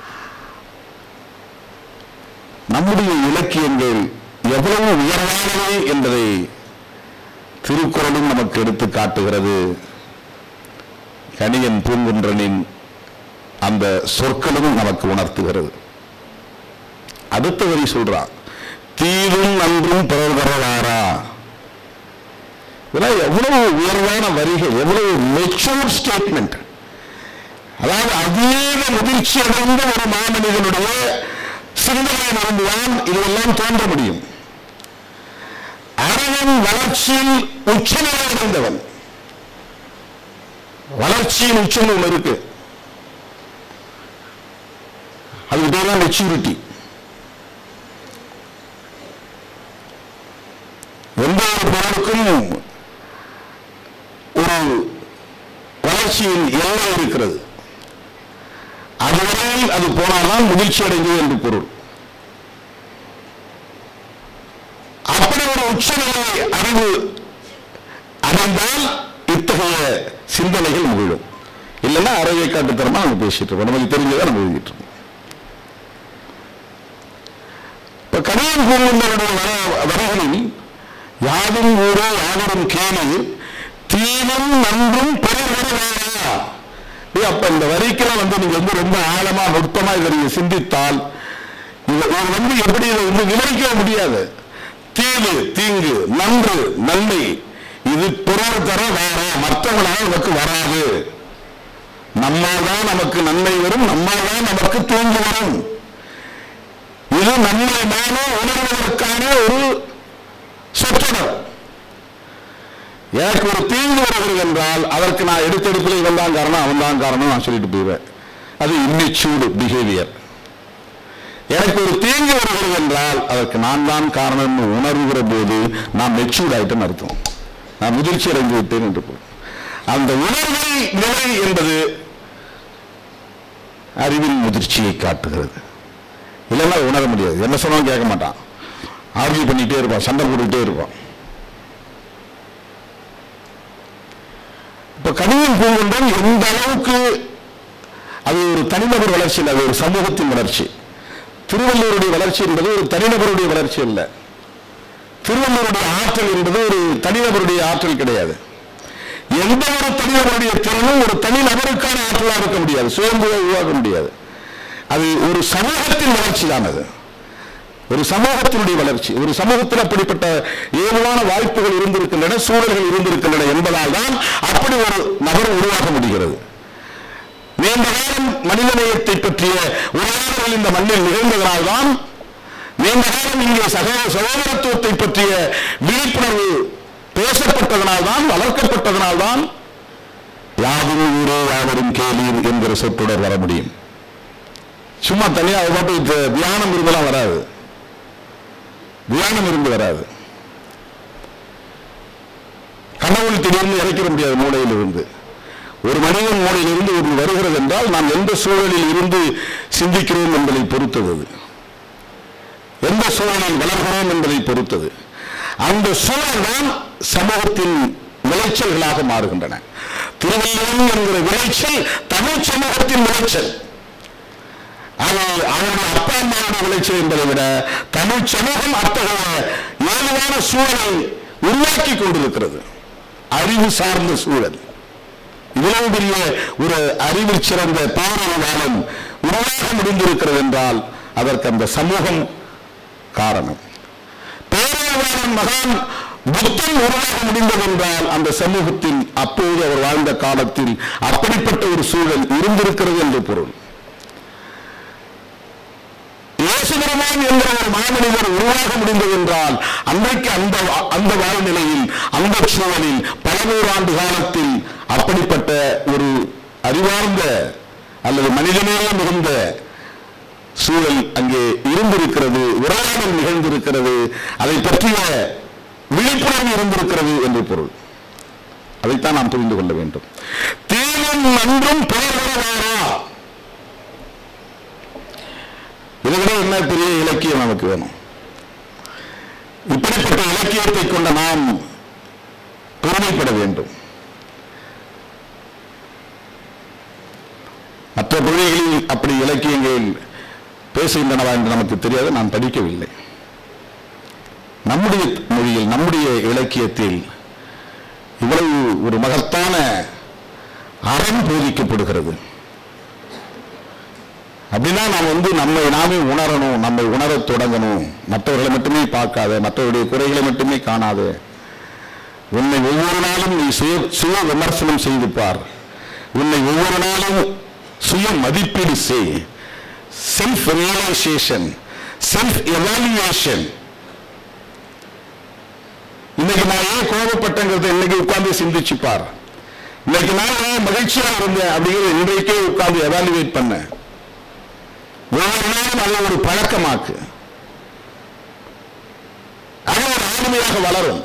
நம்முடைய இலக்கியங்கள் எவ்வளவு உயர்வானவை என்பதை திருக்குறளும் நமக்கு எடுத்து காட்டுகிறது கணியன் பூங்குன்றனின் அந்த சொற்களும் நமக்கு உணர்த்துகிறது அடுத்த வரி சொல்றான் தீரும் நன்றும் பிறர் தரவாரா இதெல்லாம் எவ்வளவு உயர்வான வரிகள் எவ்வளவு மெச்சூர் ஸ்டேட்மெண்ட் அதாவது அதீத முதிர்ச்சி அடைந்த ஒரு மாமனிதனுடைய சிந்தனையில் இருந்துதான் இதெல்லாம் தோன்ற முடியும் அறிவின் வளர்ச்சியில் உச்சநிலை அடைந்தவன் வளர்ச்சியின் உச்சம் ஒன்று இருக்கு அதுக்கு பேர் தான் மெச்சூரிட்டி எந்த ஒரு பொருளுக்கும் ஒரு வளர்ச்சியின் எல்லை இருக்கிறது அதுவரையில் அது போனால்தான் முதிர்ச்சி அடைந்தது என்று பொருள் அப்படி ஒரு உச்சநிலை அறிவு அடைந்தால் இத்தகைய சிந்தனைகள் முகிழும் இல்லைன்னா அறவை காட்டுத்தரமா நம்ம பேசிட்டு இருக்கோம் நமக்கு தெரிஞ்சதை நம்ம எழுதிட்டு இருக்கோம் இப்ப கணியன் கூறுவதனுடைய வரிகளில் யாதும் ஊரோ யாவரும் கேளு தீனும் நன்றும் பெருவருவாரா அப்ப இந்த வரிக்கெல்லாம் வந்து நீங்க வந்து ரொம்ப ஆழமா நுட்பமா இதை நீங்க சிந்தித்தால் இது இது வந்து எப்படி இதை வந்து விவரிக்க முடியாது தீது தீங்கு நன்று நன்மை இது பிறர் தர வேற மற்றவங்களால் நமக்கு வராது நம்மால் தான் நமக்கு நன்மை வரும் நம்மால் தான் நமக்கு தீங்கு வரும் இது நம்மை நானே உணர்வதற்கான ஒரு சொற்றொடர் எனக்கு ஒரு தீங்கு வருகிறது என்றால் அதற்கு நான் எடுத்தெடுப்பில் இவன் தான் காரணம் அவன் தான் காரணம் நான் சொல்லிட்டு போயிடுவேன் அது இம்மெச்சூர்டு பிஹேவியர் எனக்கு ஒரு தீங்கு வருகிறது என்றால் அதற்கு நான் தான் காரணம் உணர்வுகிற போது நான் மெச்சூர்ட் ஆயிட்டேன்னு அர்த்தம் நான் முதிர்ச்சி அடைந்து விட்டேன் என்று பொருள். அந்த உணர்வை நிலை என்பது அறிவின் முதிர்ச்சியை காட்டுகிறது இல்லைன்னா அதை உணர முடியாது என்ன சொன்னாலும் கேட்க மாட்டான் ஆர்கியூ பண்ணிட்டே இருப்பான் சண்டை போட்டுக்கிட்டே இருப்பான் இப்ப கணிதம் பூங்குன்றம் எந்த அளவுக்கு அது ஒரு தனிநபர் வளர்ச்சி இல்லை அது ஒரு சமூகத்தின் வளர்ச்சி திருவள்ளுவருடைய வளர்ச்சி என்பது ஒரு தனிநபருடைய வளர்ச்சி அல்ல திருவள்ளுவருடைய ஆற்றல் என்பது ஒரு தனிநபருடைய ஆற்றல் கிடையாது எந்த ஒரு தனிநபருடைய திறனும் ஒரு தனிநபருக்கான ஆற்றலாக இருக்க முடியாது சுயம்புவை உருவாக்க முடியாது அது ஒரு சமூகத்தின் வளர்ச்சி தான் அது ஒரு சமூகத்தினுடைய வளர்ச்சி ஒரு சமூகத்தில் அப்படிப்பட்ட ஏதுவான வாய்ப்புகள் இருந்திருக்கின்றன சூழல்கள் இருந்திருக்கின்றன என்பதால் தான் அப்படி ஒரு நபர் உருவாக முடிகிறது நீண்ட காலம் மனிதநேயத்தை பற்றிய உரையாடல்கள் இந்த மண்ணில் நிகழ்ந்ததனால் தான் நீண்ட காலம் இங்கே சகோ சகோதரத்துவத்தை பற்றிய விழிப்புணர்வு பேசப்பட்டதனால் தான் வளர்க்கப்பட்டதனால் தான் யாவும் ஊரே யாவரும் கேளீர் என்கிற சொற்றொடர் வர முடியும் சும்மா தனியா அது பாட்டு இது தியானம் இருந்தெல்லாம் வராது தியானம் இருந்து வராது கனவுள் திடீர்னு இறக்கிற முடியாது மூளையில் இருந்து ஒரு மனிதன் மூளையிலிருந்து ஒரு வருகிறது என்றால் நாம் எந்த சூழலில் இருந்து சிந்திக்கிறோம் என்பதை பொறுத்தது அது. எந்த சூழலில் வளர்கிறோம் என்பதை பொறுத்தது அந்த சூழல் தான் சமூகத்தின் விளைச்சல்களாக மாறுகின்றன திருவள்ளுவன் என்கிற விளைச்சல் தமிழ் சமூகத்தின் விளைச்சல் அது அவருடைய அப்பா அம்மாவுடைய விளைச்சல் என்பதை விட தமிழ் சமூகம் அத்தகைய ஏதுவான சூழலை உருவாக்கி கொண்டிருக்கிறது அறிவு சார்ந்த சூழல் இவ்வளவு பெரிய ஒரு அறிவில் சிறந்த பேரறிவாளன் உருவாக முடிந்திருக்கிறது என்றால் அதற்கு அந்த சமூகம் காரணம் பேரறிவாளன் மகான் புத்தன் உருவாக முடிந்தது என்றால் அந்த சமூகத்தில் அப்போது அவர் வாழ்ந்த காலத்தில் அப்படிப்பட்ட ஒரு சூழல் இருந்திருக்கிறது என்று பொருள் இயேசுபெருமான் என்ற ஒரு மாமனிதர் உருவாக முடிந்தது என்றால் அன்றைக்கு அந்த அந்த வாழ்நிலையில் அந்த சூழலில் பல நூறாண்டு காலத்தில் அப்படிப்பட்ட ஒரு அறிவார்ந்த அல்லது மனிதநேயம் மிகுந்த சூழல் அங்கே இருந்திருக்கிறது உரையாடல் நிகழ்ந்திருக்கிறது அதை பற்றிய விழிப்புணர்வு இருந்திருக்கிறது என்று பொருள் அதைத்தான் நாம் புரிந்து கொள்ள வேண்டும் தீயும் நன்றும் பேரவரா இதை விட என்ன பெரிய இலக்கியம் நமக்கு வேணும் இப்படிப்பட்ட இலக்கியத்தை கொண்ட நாம் பெருமைப்பட வேண்டும் மற்ற மொழிகளில் அப்படி இலக்கியங்கள் பேசுகின்றனவா என்று நமக்கு தெரியாது நான் படிக்கவில்லை நம்முடைய மொழியில் நம்முடைய இலக்கியத்தில் இவ்வளவு ஒரு மகத்தான அறம் போதிக்கப்படுகிறது அப்படின்னா நாம் வந்து நம்மை நாமே உணரணும் நம்மை உணரத் தொடங்கணும் மற்றவர்களை மட்டுமே பார்க்காத மற்றவருடைய குறைகளை மட்டுமே காணாத உன்னை ஒவ்வொரு நாளும் நீ சுய சுய விமர்சனம் செய்து பார் உன்னை ஒவ்வொரு நாளும் சுய மதிப்பீடு செய் செல்ஃப் ரியலைசேஷன் செல்ஃப் எவாலுவேஷன் இன்னைக்கு நான் ஏன் கோபப்பட்டங்கிறத இன்னைக்கு உட்கார்ந்து சிந்திச்சு பார் இன்னைக்கு நான் ஏன் மகிழ்ச்சியா இருந்தேன் அப்படிங்கிறத இன்றைக்கே உட்கார்ந்து எவாலுவேட் பண்ண ஒவ்வொரு நாளும் அதை ஒரு பழக்கமாக்கு அது ஒரு ஆளுமையாக வளரும்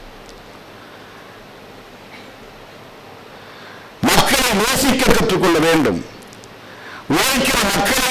மக்களை நேசிக்க கற்றுக்கொள்ள வேண்டும் உழைக்கிற மக்களை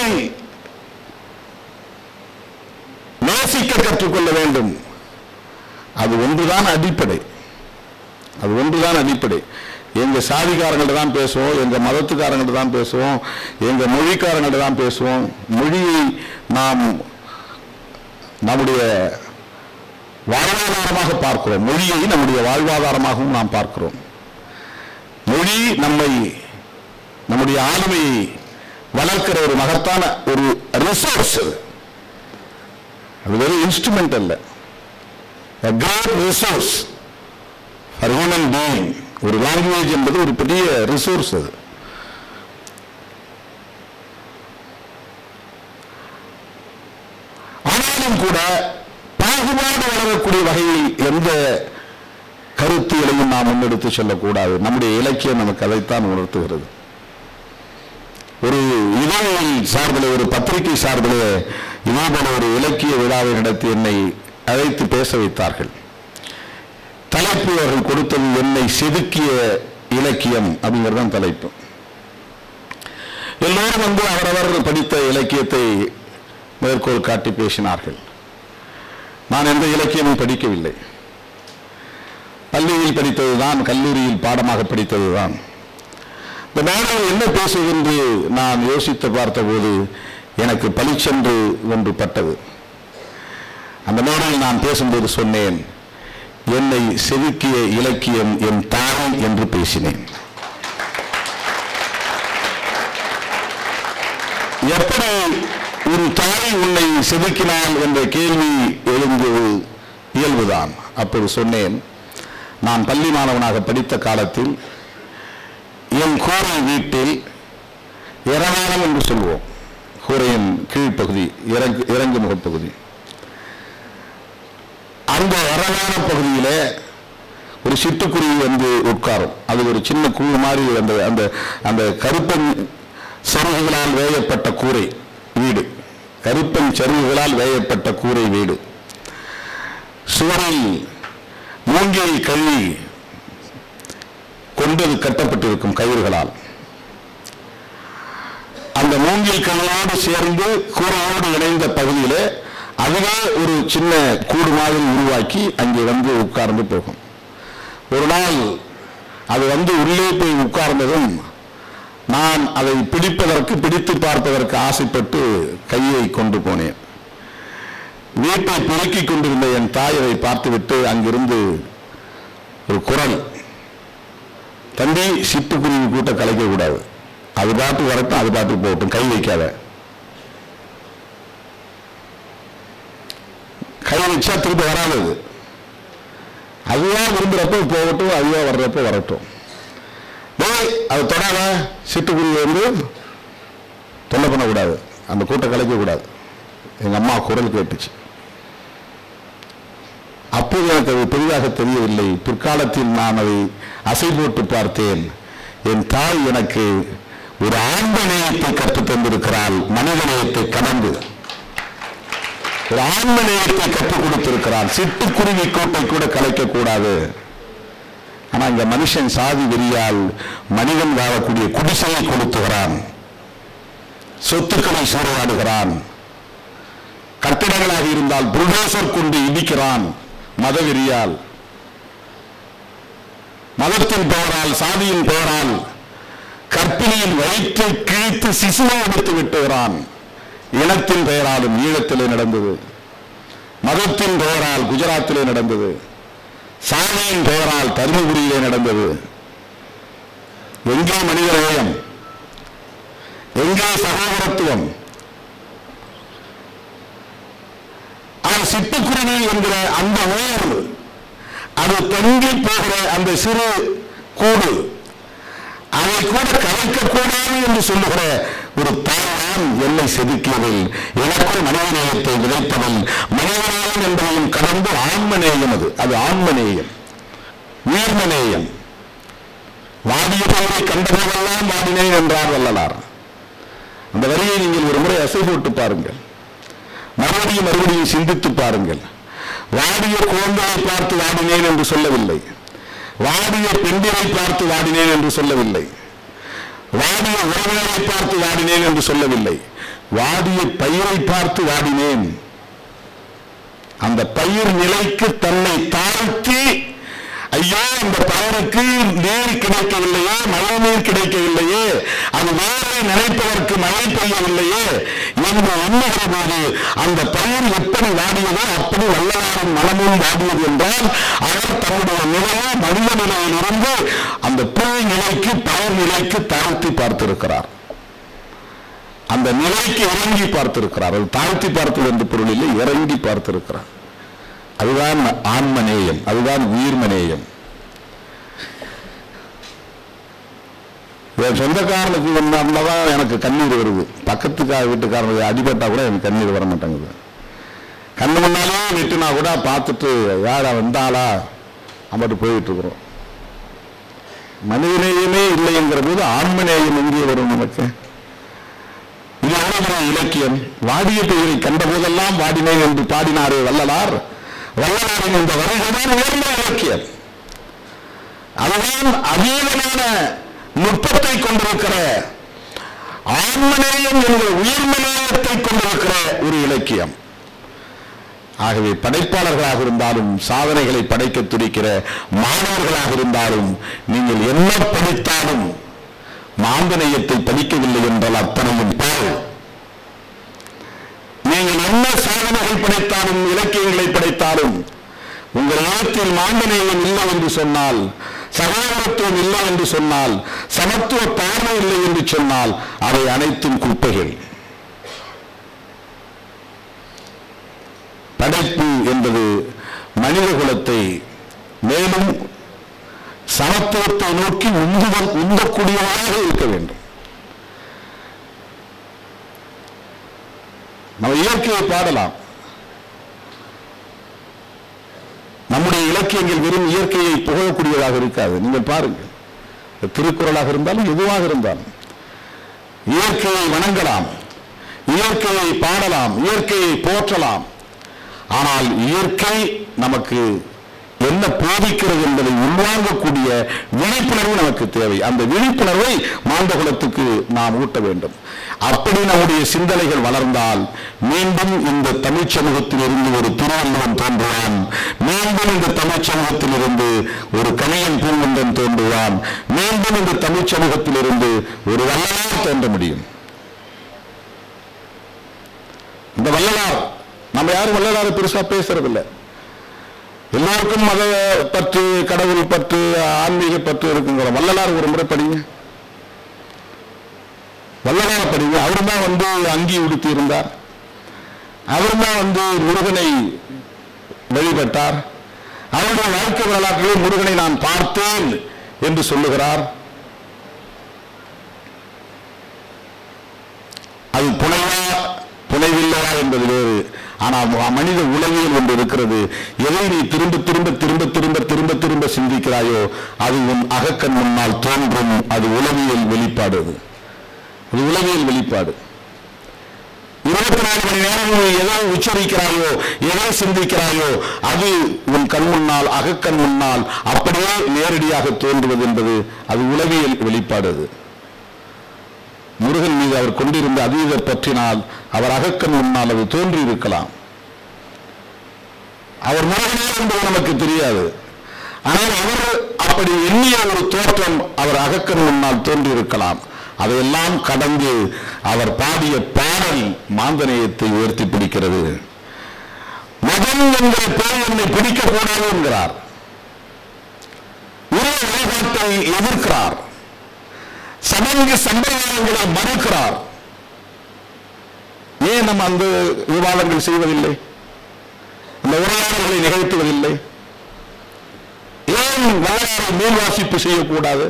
நேசிக்க கற்றுக்கொள்ள வேண்டும் அது ஒன்றுதான் அடிப்படை அது ஒன்றுதான் அடிப்படை எங்க சாதிக்காரங்கள்ட்ட தான் பேசுவோம் எங்க மதத்துக்காரங்கள்ட்ட தான் பேசுவோம் எங்க மொழிக்காரங்கள்ட்ட தான் பேசுவோம் மொழியை நாம் நம்முடைய வாழ்வாதாரமாக பார்க்கிறோம் மொழியை நம்முடைய வாழ்வாதாரமாகவும் நாம் பார்க்கிறோம் மொழி நம்மை நம்முடைய ஆளுமையை வளர்க்கிற ஒரு மகத்தான ஒரு ரிசோர்ஸ் அது வெறும் இன்ஸ்ட்ருமெண்ட் அல்ல a great resource for human being ஒரு லாங்குவேஜ் என்பது ஒரு பெரிய ரிசோர்ஸ் அது ஆனாலும் கூட பாகுபாடு வளரக்கூடிய வகையில் எந்த கருத்தியலையும் நாம் முன்னெடுத்து செல்லக்கூடாது நம்முடைய இலக்கியம் நமக்கு அதைத்தான் உணர்த்துகிறது ஒரு இதழில் சார்பில் ஒரு பத்திரிகை சார்பில் இதே போல ஒரு இலக்கிய விழாவை நடத்தி என்னை அழைத்து பேச வைத்தார்கள் தலைப்பு அவர்கள் கொடுத்தது என்னை செதுக்கிய இலக்கியம் அப்படிங்கிறது தான் தலைப்பு எல்லோரும் வந்து அவரவர் படித்த இலக்கியத்தை மேற்கோள் காட்டி பேசினார்கள் நான் எந்த இலக்கியமும் படிக்கவில்லை பள்ளியில் படித்ததுதான் கல்லூரியில் பாடமாக படித்ததுதான் இந்த மேடம் என்ன பேசுவது என்று நான் யோசித்து பார்த்தபோது எனக்கு பளிச்சென்று ஒன்று பட்டது அந்த மேடையில் நான் பேசும்போது சொன்னேன் என்னை செதுக்கிய இலக்கியம் என் தாய் என்று பேசினேன் எப்படி ஒரு தாய் உன்னை செதுக்கினாள் என்ற கேள்வி எழுந்தது இயல்புதான் அப்போது சொன்னேன் நான் பள்ளி மாணவனாக படித்த காலத்தில் என் கூரை வீட்டில் இரவானம் என்று சொல்வோம் கூரையின் கீழ்ப்பகுதி இறங்கு இறங்கு முகப்பகுதி அந்த இரவான பகுதியில ஒரு சிட்டுக்குருவி வந்து உட்காரும் அது ஒரு சின்ன கூடு மாதிரி அந்த அந்த அந்த கருப்பன் சருகுகளால் வேயப்பட்ட கூரை வீடு கருப்பன் சருகுகளால் வேயப்பட்ட கூரை வீடு சுவரில் மூங்கில் கழுவி கொண்டு அது கட்டப்பட்டிருக்கும் கயிறுகளால் அந்த மூங்கில் கல்லோடு சேர்ந்து கூரையோடு இணைந்த பகுதியில அதுவே ஒரு சின்ன கூடு மாதிரி உருவாக்கி அங்கே வந்து உட்கார்ந்து போகும் ஒரு நாள் அது வந்து உள்ளே போய் உட்கார்ந்ததும் நான் அதை பிடிப்பதற்கு பிடித்து பார்ப்பதற்கு ஆசைப்பட்டு கையை கொண்டு போனேன் வீட்டை பெருக்கிக் கொண்டிருந்த என் தாய் அதை பார்த்துவிட்டு அங்கிருந்து ஒரு குரல் தம்பி சிட்டுக்குருவி கூட்ட கலைக்க கூடாது அது பாட்டு வரட்டும் அது பாட்டு போகட்டும் கை வைக்காத கை வச்சா திரும்ப வராது அது. அதுவா விரும்புறப்ப போகட்டும் அதுவா வர்றப்ப வரட்டும் டேய் அது தொடாத சிட்டுக்குருவி வந்து தொல்லை பண்ணக்கூடாது அந்த கூட்டம் கலைக்க கூடாது எங்க அம்மா குரல் கேட்டுச்சு அப்போது எனக்கு அது பெரிதாக தெரியவில்லை பிற்காலத்தில் நான் அதை அசை போட்டு பார்த்தேன் என் தாய் எனக்கு ஒரு ஆன்ம நேயத்தை கற்றுத் தந்திருக்கிறாள் மனித நேயத்தை கடந்து ஒரு ஆன்ம நேயத்தை கற்றுக் கொடுத்திருக்கிறார் சிட்டுக்குருவி கூட்டை கூட கலைக்க கூடாது ஆனா இந்த மனுஷன் சாதி வெறியால் மனிதன் வாழக்கூடிய குடிசையை கொளுத்துகிறான் சொத்துக்களை சூறையாடுகிறான் கட்டிடங்களாக இருந்தால் புல்டோசர் கொண்டு இடிக்கிறான் மதவெறியால் மதத்தின் பெயரால் சாதியின் பெயரால் கற்பிணியின் வயிற்றை கிழித்து சிசுவை எடுத்து விட்டுகிறான் இனத்தின் பெயராலும் ஈழத்திலே நடந்தது மதத்தின் பெயரால் குஜராத்திலே நடந்தது சாதியின் பெயரால் தருமபுரியிலே நடந்தது எங்கே மனிதநேயம் எங்கே சகோதரத்துவம் ஆனால் சிட்டுக்குருவி என்கிற அந்த உயர்வு அது தொங்கி போகிற அந்த சிறு கூடு அதை கூட கலைக்கக்கூடாது என்று சொல்லுகிற ஒரு தாய்தான் என்னை செதுக்கியதில் எனக்குள் மனிதநேயத்தை விதைத்தவள் மனிதநேயம் என்பதையும் கடந்து ஆன்மநேயம் அது அது ஆன்மநேயம் உயிர்மநேயம் வாடிய பெயரை கண்டபோதெல்லாம் வாடினேன் என்றார் வள்ளலார் அந்த வரியை நீங்கள் ஒரு முறை அசை போட்டு பாருங்கள் மறுபடியும் மறுபடியும் சிந்தித்து பாருங்கள் வாடிய குழந்தையை பார்த்து வாடினேன் என்று சொல்லவில்லை வாடிய பெண்களை பார்த்து வாடினேன் என்று சொல்லவில்லை வாடிய உறவினரை பார்த்து வாடினேன் என்று சொல்லவில்லை வாடிய பயிரை பார்த்து வாடினேன் அந்த பயிர் நிலைக்கு தன்னை தாழ்த்தி ஐயோ இந்த பயிருக்கு நீர் கிடைக்கவில்லையே மழை நீர் கிடைக்கவில்லையே அது வேலை நினைப்பதற்கு மழை பெய்யவில்லையே என்று எண்ணுகிற போது அந்த பயிர் எப்படி வாடியதோ அப்படி வல்லலாரின் மனமும் வாடியது என்றால் அவர் தன்னுடைய நிலையை மனித நிலையிலிருந்து அந்த புழு நிலைக்கு பயிர் நிலைக்கு தாழ்த்தி பார்த்திருக்கிறார் அந்த நிலைக்கு இறங்கி பார்த்திருக்கிறார் அது தாழ்த்தி பார்த்தது என்று பொருள் இல்லை இறங்கி பார்த்திருக்கிறார் அதுதான் ஆன்மநேயம் அதுதான் உயிர்மநேயம் என் சொந்தக்காரனுக்கு வந்தாதான் எனக்கு கண்ணீர் வருது பக்கத்துக்கா வீட்டுக்காரனுக்கு அடிபட்டா கூட எனக்கு கண்ணீர் வர மாட்டேங்குது கண்ணு முன்னாலே வெட்டினா கூட பார்த்துட்டு யாரா வந்தாளா அம்பட்டு போயிட்டு இருக்கிறோம் மனிதநேயமே இல்லைங்கிற போது ஆன்மநேயம் எங்கே வரும் நமக்கு இது எவ்வளவு பெரிய இலக்கியம் வாடிய பெயரை கண்ட போதெல்லாம் வாடினேன் என்று பாடினாரே வள்ளலார் வள்ளலாரின் இந்த வரிகள்தான் உயர்ந்த இலக்கியம் அதுதான் அதீதமான நுட்பத்தை கொண்டிருக்கிற ஆன்மநேயம் என்ற உயர்மநேயத்தை கொண்டிருக்கிற ஒரு இலக்கியம் ஆகவே படைப்பாளர்களாக இருந்தாலும் சாதனைகளை படைக்க துடிக்கிற மாணவர்களாக இருந்தாலும் நீங்கள் என்ன படித்தாலும் மாந்தநேயத்தை படிக்கவில்லை என்றால் அத்தனையும் பால் நீங்கள் என்ன சாதனைகள் படைத்தாலும் இலக்கியங்களை படைத்தாலும் உங்கள் எழுத்தில் மாந்தநேயம் இல்லை என்று சொன்னால் சகோதரத்துவம் இல்லை என்று சொன்னால் சமத்துவ பார்வை இல்லை என்று சொன்னால் அவை அனைத்தும் குப்பைகள் படைப்பு என்பது மனித குலத்தை மேலும் சமத்துவத்தை நோக்கி உந்துதல் உந்தக்கூடியவராக இருக்க வேண்டும் நம்ம இயற்கையை பாடலாம் நம்முடைய இலக்கியங்கள் வெறும் இயற்கையை புகழக்கூடியதாக இருக்காது நீங்கள் பாருங்கள் திருக்குறளாக இருந்தாலும் எதுவாக இருந்தாலும் இயற்கையை வணங்கலாம் இயற்கையை பாடலாம் இயற்கையை போற்றலாம் ஆனால் இயற்கை நமக்கு என்ன போதிக்கிறது என்பதை உள்வாங்கக்கூடிய விழிப்புணர்வு நமக்கு தேவை அந்த விழிப்புணர்வை மாந்தகுலத்துக்கு நாம் ஊட்ட வேண்டும் அப்படி நம்முடைய சிந்தனைகள் வளர்ந்தால் மீண்டும் இந்த தமிழ் சமூகத்தில் இருந்து ஒரு திருவள்ளுவன் தோன்றுவான் மீண்டும் இந்த தமிழ் சமூகத்தில் இருந்து ஒரு கணியன் பூங்குன்றன் தோன்றுவான் மீண்டும் இந்த தமிழ் சமூகத்தில் இருந்து ஒரு வள்ளலார் தோன்ற முடியும் இந்த வள்ளலார் நம்ம யாரும் வள்ளலாரை பெருசா பேசுறதில்லை எல்லாருக்கும் மத பற்று கடவுள் பற்று ஆன்மீக பற்று இருக்குங்கிற வள்ளலார் ஒரு முறை படிங்க வள்ளலார படிங்க அவர் தான் வந்து அங்கி உடுத்தி இருந்தார் அவர் தான் வந்து முருகனை வழிபட்டார் அவருடைய வாழ்க்கை வரலாற்றிலே முருகனை நான் பார்த்தேன் என்று சொல்லுகிறார் அது புனைவா புனைவில்லையா என்பது வேறு ஆனால் ம- மனித உளவியல் ஒன்று இருக்கிறது எதை நீ திரும்ப திரும்ப திரும்ப திரும்ப திரும்ப திரும்ப சிந்திக்கிறாயோ அது உன் அகக்கண் முன்னால் தோன்றும் அது உளவியல் வெளிப்பாடு அது அது உளவியல் வெளிப்பாடு இருபத்தி நாலு மணி நேரம் நீ எதை உச்சரிக்கிறாயோ எதை சிந்திக்கிறாயோ அது உன் கண் முன்னால் அகக்கண் முன்னால் அப்படியே நேரடியாக தோன்றுவது என்பது அது உளவியல் வெளிப்பாடு அது முருகன் மீது அவர் கொண்டிருந்த அதீத பற்றினால் அவர் அகக்கண் முன்னால் அது தோன்றி இருக்கலாம் அவர் முருகனே என்பது நமக்கு தெரியாது ஆனால் அவர் அப்படி எண்ணிய ஒரு தோற்றம் அவர் அகக்கண் முன்னால் தோன்றி இருக்கலாம் அதையெல்லாம் கடந்து அவர் பாடிய பாடல் மாந்தநேயத்தை உயர்த்தி பிடிக்கிறது மதம் என்கிற பேர் என்னை பிடிக்கக்கூடாது என்கிறார் உரிய வழிபாட்டை எதிர்க்கிறார் சடங்கு சம்பிரதாயங்களை மறுக்கிறார் ஏன் நம்ம அந்த விவாதங்கள் செய்வதில்லை அந்த உரையாடல்களை நிகழ்த்துவதில்லை ஏன் வரலாறு மேல் வாசிப்பு செய்யக்கூடாது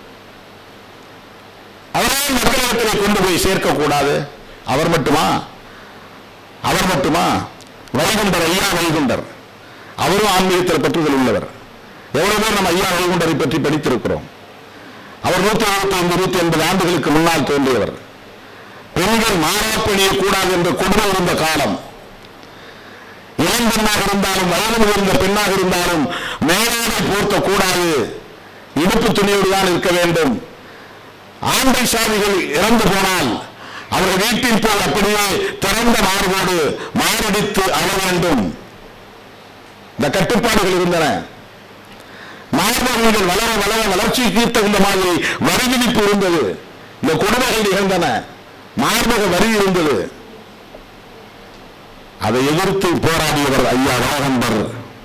அவரே மக்களிடத்தில் கொண்டு போய் சேர்க்கக்கூடாது அவர் மட்டுமா அவர் மட்டுமா வைகுண்டர் ஐயா வைகுண்டர் அவரும் ஆன்மீகத்தில் பற்றுதல் உள்ளவர் எவ்வளவு பேர் நம்ம ஐயா வைகுண்டரை பற்றி படித்திருக்கிறோம் அவர் நூத்தி எழுபத்தி ஐந்து இருபத்தி எண்பது ஆண்டுகளுக்கு முன்னால் தோன்றியவர் பெண்கள் மாறாப்பணிய கூடாது என்ற கொடுமை இருந்த காலம் இளம் பெண்ணாக இருந்தாலும் வயது முதிர்ந்த பெண்ணாக இருந்தாலும் மேலாடை போர்த்த கூடாது இடுப்பு துணியோடு தான் இருக்க வேண்டும் ஆண்மை சாதிகள் இறந்து போனால் அவர்கள் வீட்டில் போய் அப்படியே திறந்த மாறுபாடு மாரடித்து அழ வேண்டும் இந்த கட்டுப்பாடுகள் இருந்தன மாணவர்கள் வளர வளர வளர்ச்சிக்கு தகுந்த மாதிரி வரி விதிப்பு இருந்தது இந்த கொடுமைகள் நிகழ்ந்தன மார்பக வரி இருந்தது அதை எதிர்த்து போராடியவர் ஐயா வாகம்பர்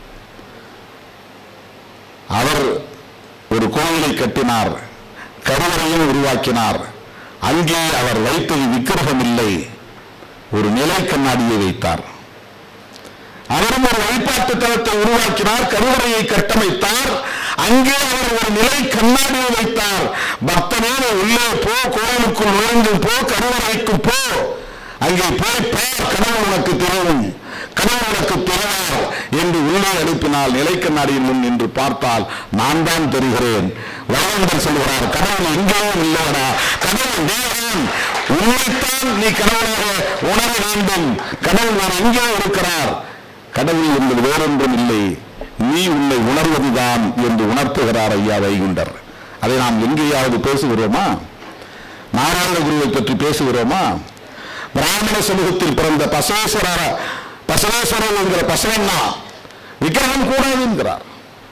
அவர் ஒரு கோயிலை கட்டினார் கருவறையும் உருவாக்கினார் அங்கே அவர் வைத்தது விக்கிரகம் இல்லை ஒரு நிலை கண்ணாடியை வைத்தார் அவரும் ஒரு வழிபாட்டு தளத்தை உருவாக்கினார் கருவறையை கட்டமைத்தார் அங்கே அவர் ஒரு நிலை கண்ணாடியை வைத்தார் பக்தனே நீ உள்ளே போ கோயிலுக்குள் நுழைந்து போ கருவறைக்கு போ அங்கே போய் பார் கடவுள் உனக்கு தெரியும் கடவுள் உனக்கு தெரியார் என்று உள்ளே அனுப்பினால் நிலை கண்ணாடியின் முன் நின்று பார்த்தால் நான் தான் தெரிகிறேன் வளவந்தர் சொல்கிறார் கடவுள் எங்கேயும் இல்லையடா கடவுள் தேவன் உன்னைத்தான் நீ கடவுளாக உணர வேண்டும் கடவுள் நான் எங்கே இருக்கிறார் கடவுள் என்பது வேறொன்றும் இல்லை நீ உன்னை உணர்வதுதான் என்று உணர்த்துகிறார் ஐயா வைகுண்டர் அதை நாம் எங்கேயாவது பேசுகிறோமா நாராயண குருவை பற்றி பேசுகிறோமா பிராமண சமூகத்தில் பிறந்த பசவேஸ்வரர் பசவேஸ்வரர் என்கிற பசவண்ணா விக்கிரகம் கூடாது என்கிறார்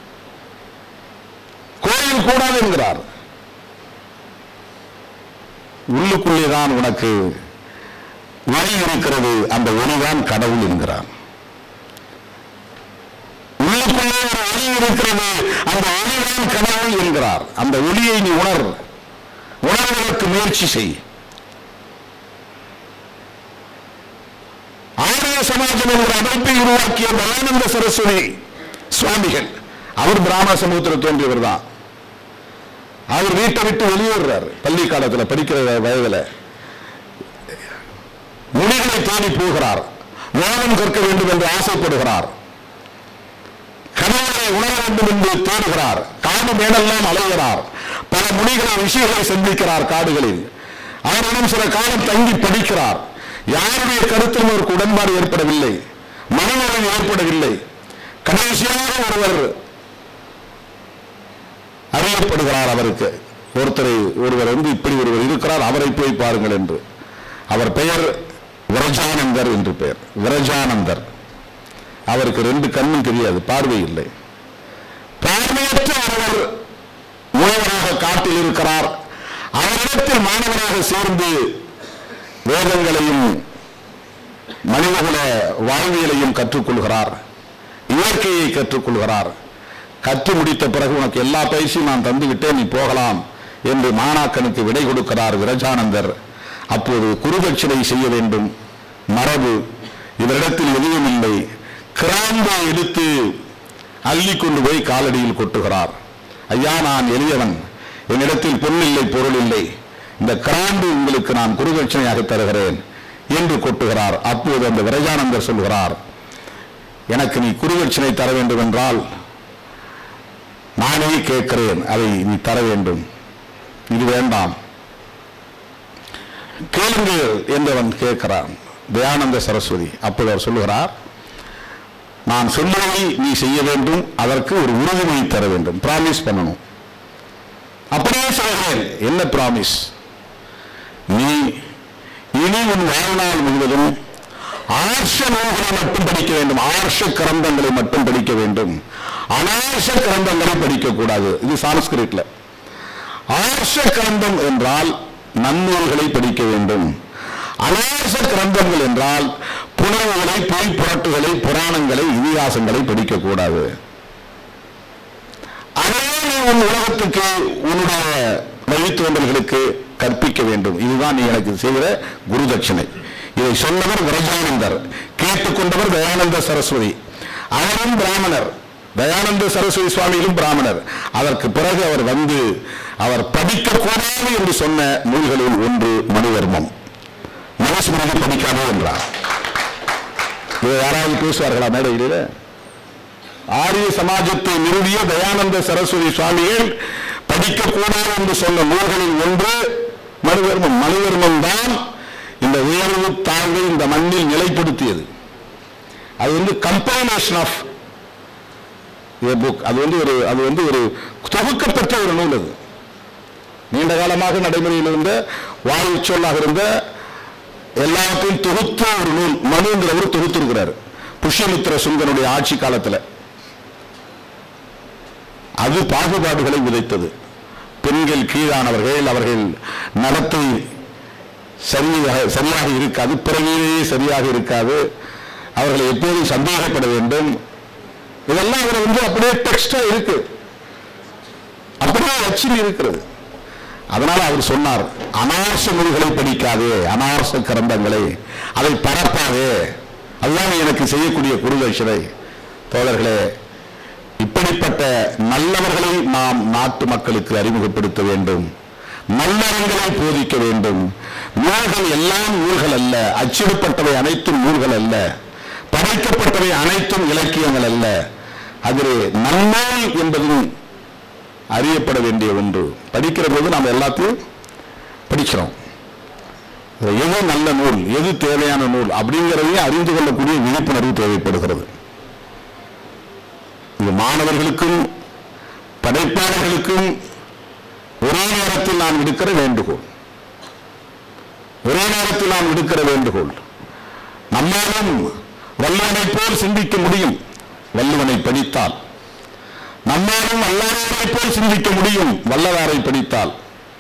கோயில் கூடாது என்கிறார் உள்ளுக்குள்ளேதான் உனக்கு ஒளி இருக்கிறது அந்த ஒளிதான் கடவுள் என்கிறார் உள்ளுக்குள்ளே ஒரு ஒளி இருக்கிறது அந்த ஒளிதான் கடவுள் என்கிறார் அந்த ஒளியை நீ உணர் உணர்வதற்கு முயற்சி செய் ஆரிய சமாஜம் என்ற அமைப்பை உருவாக்கிய தயானந்த சரஸ்வதி சுவாமிகள் அவர் பிராமண சமூகத்தில் தோன்றியவர் தான் அவர் வீட்டை விட்டு வெளியேறார் பள்ளி காலத்துல படிக்கிற வயதுல மொழிகளை தேடி போகிறார் வேதம் கற்க வேண்டும் என்று ஆசைப்படுகிறார் கடவுளை உணர வேண்டும் என்று தேடுகிறார் காடு மேடெல்லாம் அலைகிறார் பல முனிகளை ரிஷிகளை சந்திக்கிறார் காடுகளில் அவரிடம் சில காலம் தங்கி படிக்கிறார் யாருடைய கருத்திலும் அவருக்கு உடன்பாடு ஏற்படவில்லை மனநலம் ஏற்படவில்லை கடைசியாக ஒருவர் அறியப்படுகிறார் அவருக்கு ஒருத்தரை ஒருவர் வந்து இப்படி ஒருவர் இருக்கிறார் அவரை போய் பாருங்கள் என்று அவர் பெயர் விரஜானந்தர் என்று பெயர் விரஜானந்தர் அவருக்கு ரெண்டு கண்ணும் தெரியாது பார்வை இல்லை பார்வையற்ற ஒருவர் உழவராக காட்டில் இருக்கிறார் அவரிடத்தில் மாணவராக சேர்ந்து வேதங்களையும் மனிதகுல வாழ்வியலையும் கற்றுக்கொள்கிறார் இயற்கையை கற்றுக்கொள்கிறார் கற்று முடித்த பிறகு உனக்கு எல்லா பயிற்சியும் நான் தந்து விட்டேன் நீ போகலாம் என்று மாணாக்கனுக்கு விடை கொடுக்கிறார் விரஜானந்தர் அப்போது குருதட்சிணை செய்ய வேண்டும் மரபு இவரிடத்தில் எதுவும் இல்லை கிராம்பை எடுத்து அள்ளி கொண்டு போய் காலடியில் கொட்டுகிறார் ஐயா நான் எளியவன் என்னிடத்தில் பொருள் இல்லை பொருள் இல்லை இந்த கிராம்பு உங்களுக்கு நான் குருதட்சிணையாக தருகிறேன் என்று கொட்டுகிறார் அப்போது அந்த விரஜானந்தர் சொல்கிறார் எனக்கு நீ குருதட்சிணை தர வேண்டும் என்றால் நானே கேட்கிறேன் அதை நீ தர வேண்டும் இது வேண்டாம் கேளுங்கள் என்றவன் கேட்கிறான் தயானந்த சரஸ்வதி அப்போது அவர் சொல்லுகிறார் நான் சொல்லுவதை நீ செய்ய வேண்டும் அதற்கு ஒரு உறுதிமொழி தர வேண்டும் பிராமிஸ் பண்ணணும் அப்படியே சொல்கிறேன் என்ன பிராமிஸ் நீ இனி உன் வாழ்நாள் முழுவதும் ஆர்ஷ நூல்களை மட்டும் படிக்க வேண்டும் ஆர்ஷ கிரந்தங்களை மட்டும் படிக்க வேண்டும் அனார்ஷ கிரந்தங்களை படிக்க கூடாது இது சான்ஸ்கிரிட்ல ஆர்ஷ கிரந்தம் என்றால் நன்னூல்களை படிக்க வேண்டும் அனார்ஷ கிரந்தங்கள் என்றால் புனவுகளை பொய் புரட்டுகளை புராணங்களை இதிகாசங்களை படிக்க கூடாது அதே நீ உன் உலகத்துக்கு உன்னுடைய வழித்தோன்றல்களுக்கு கற்பிக்க வேண்டும் இதுதான் நீ எனக்கு செய்கிற குரு தட்சிணை இதை சொன்னவர் விரஜானந்தர் கேட்டுக்கொண்டவர் தயானந்த சரஸ்வதி அவரும் பிராமணர் தயானந்த சரஸ்வதி சுவாமிகளும் பிராமணர் அதற்கு பிறகு அவர் வந்து அவர் படிக்கக்கூடாது என்று சொன்ன நூல்களில் ஒன்று மனுதர்மம் மனுஸ்மிருதி படிக்காதே என்றார் இதை யாராவது பேசுவார்களா மேடையிலே ஆரிய சமாஜத்தை நிறுவிய தயானந்த சரஸ்வதி சுவாமிகள் படிக்கக்கூடாது என்று சொன்ன நூல்களில் ஒன்று மனுதர்மம் மனுதர்மம் தான் இந்த உயர்வு தாழ்வை இந்த மண்ணில் நிலைப்படுத்தியது அது வந்து கம்பைனேஷன் ஆஃப் புக் அது வந்து ஒரு அது வந்து ஒரு தொகுக்கப்பட்ட ஒரு நூல் அது நீண்ட காலமாக நடைமுறையில் இருந்த வாயு சொல்லாக இருந்த எல்லாத்தையும் தொகுத்த ஒரு நூல் மனுங்கிறவர் தொகுத்திருக்கிறார் புஷ்யமித்திர சுங்கனுடைய ஆட்சி காலத்தில் அது பாகுபாடுகளை விதைத்தது பெண்கள் கீழானவர்கள் அவர்கள் நடத்தை சரியாக சரியாக இருக்காது பிறவியிலேயே சரியாக இருக்காது அவர்களை எப்போதும் சந்தேகப்பட வேண்டும் இதெல்லாம் அவர் வந்து அப்படியே டெக்ஸ்டா இருக்கு அப்படியே அச்சில் இருக்கிறது அதனால அவர் சொன்னார் அனார்ச நூல்களை படிக்காதே அனார்ச கிரந்தங்களை அதை பரப்பாதே அதுதான் எனக்கு செய்யக்கூடிய குருதட்சணை தோழர்களே இப்படிப்பட்ட நல்லவர்களை நாம் நாட்டு மக்களுக்கு அறிமுகப்படுத்த வேண்டும் நல்லறங்களை போதிக்க வேண்டும் நூல்கள் எல்லாம் நூல்கள் அல்ல அச்சிடப்பட்டவை அனைத்தும் நூல்கள் அல்ல படைக்கப்பட்டவை அனைத்தும் இலக்கியங்கள் அல்ல அதில் நன்னூல் என்பதும் அறியப்பட வேண்டிய ஒன்று படிக்கிற போது நாம் எல்லாத்தையும் படிக்கிறோம் இதுல எது நல்ல நூல் எது தேவையான நூல் அப்படிங்கிறதையும் அறிந்து கொள்ளக்கூடிய விழிப்புணர்வு தேவைப்படுகிறது இது மாணவர்களுக்கும் படைப்பாளர்களுக்கும் ஒரே நேரத்தில் நான் விடுக்கிற வேண்டுகோள் ஒரே நேரத்தில் நான் விடுக்கிற வேண்டுகோள் நம்மாலும் வல்லவனை போல் சிந்திக்க முடியும் வள்ளுவனை படித்தால் நம்மாலும் வல்லாரை போல் சிந்திக்க முடியும் வல்லவாரை படித்தால்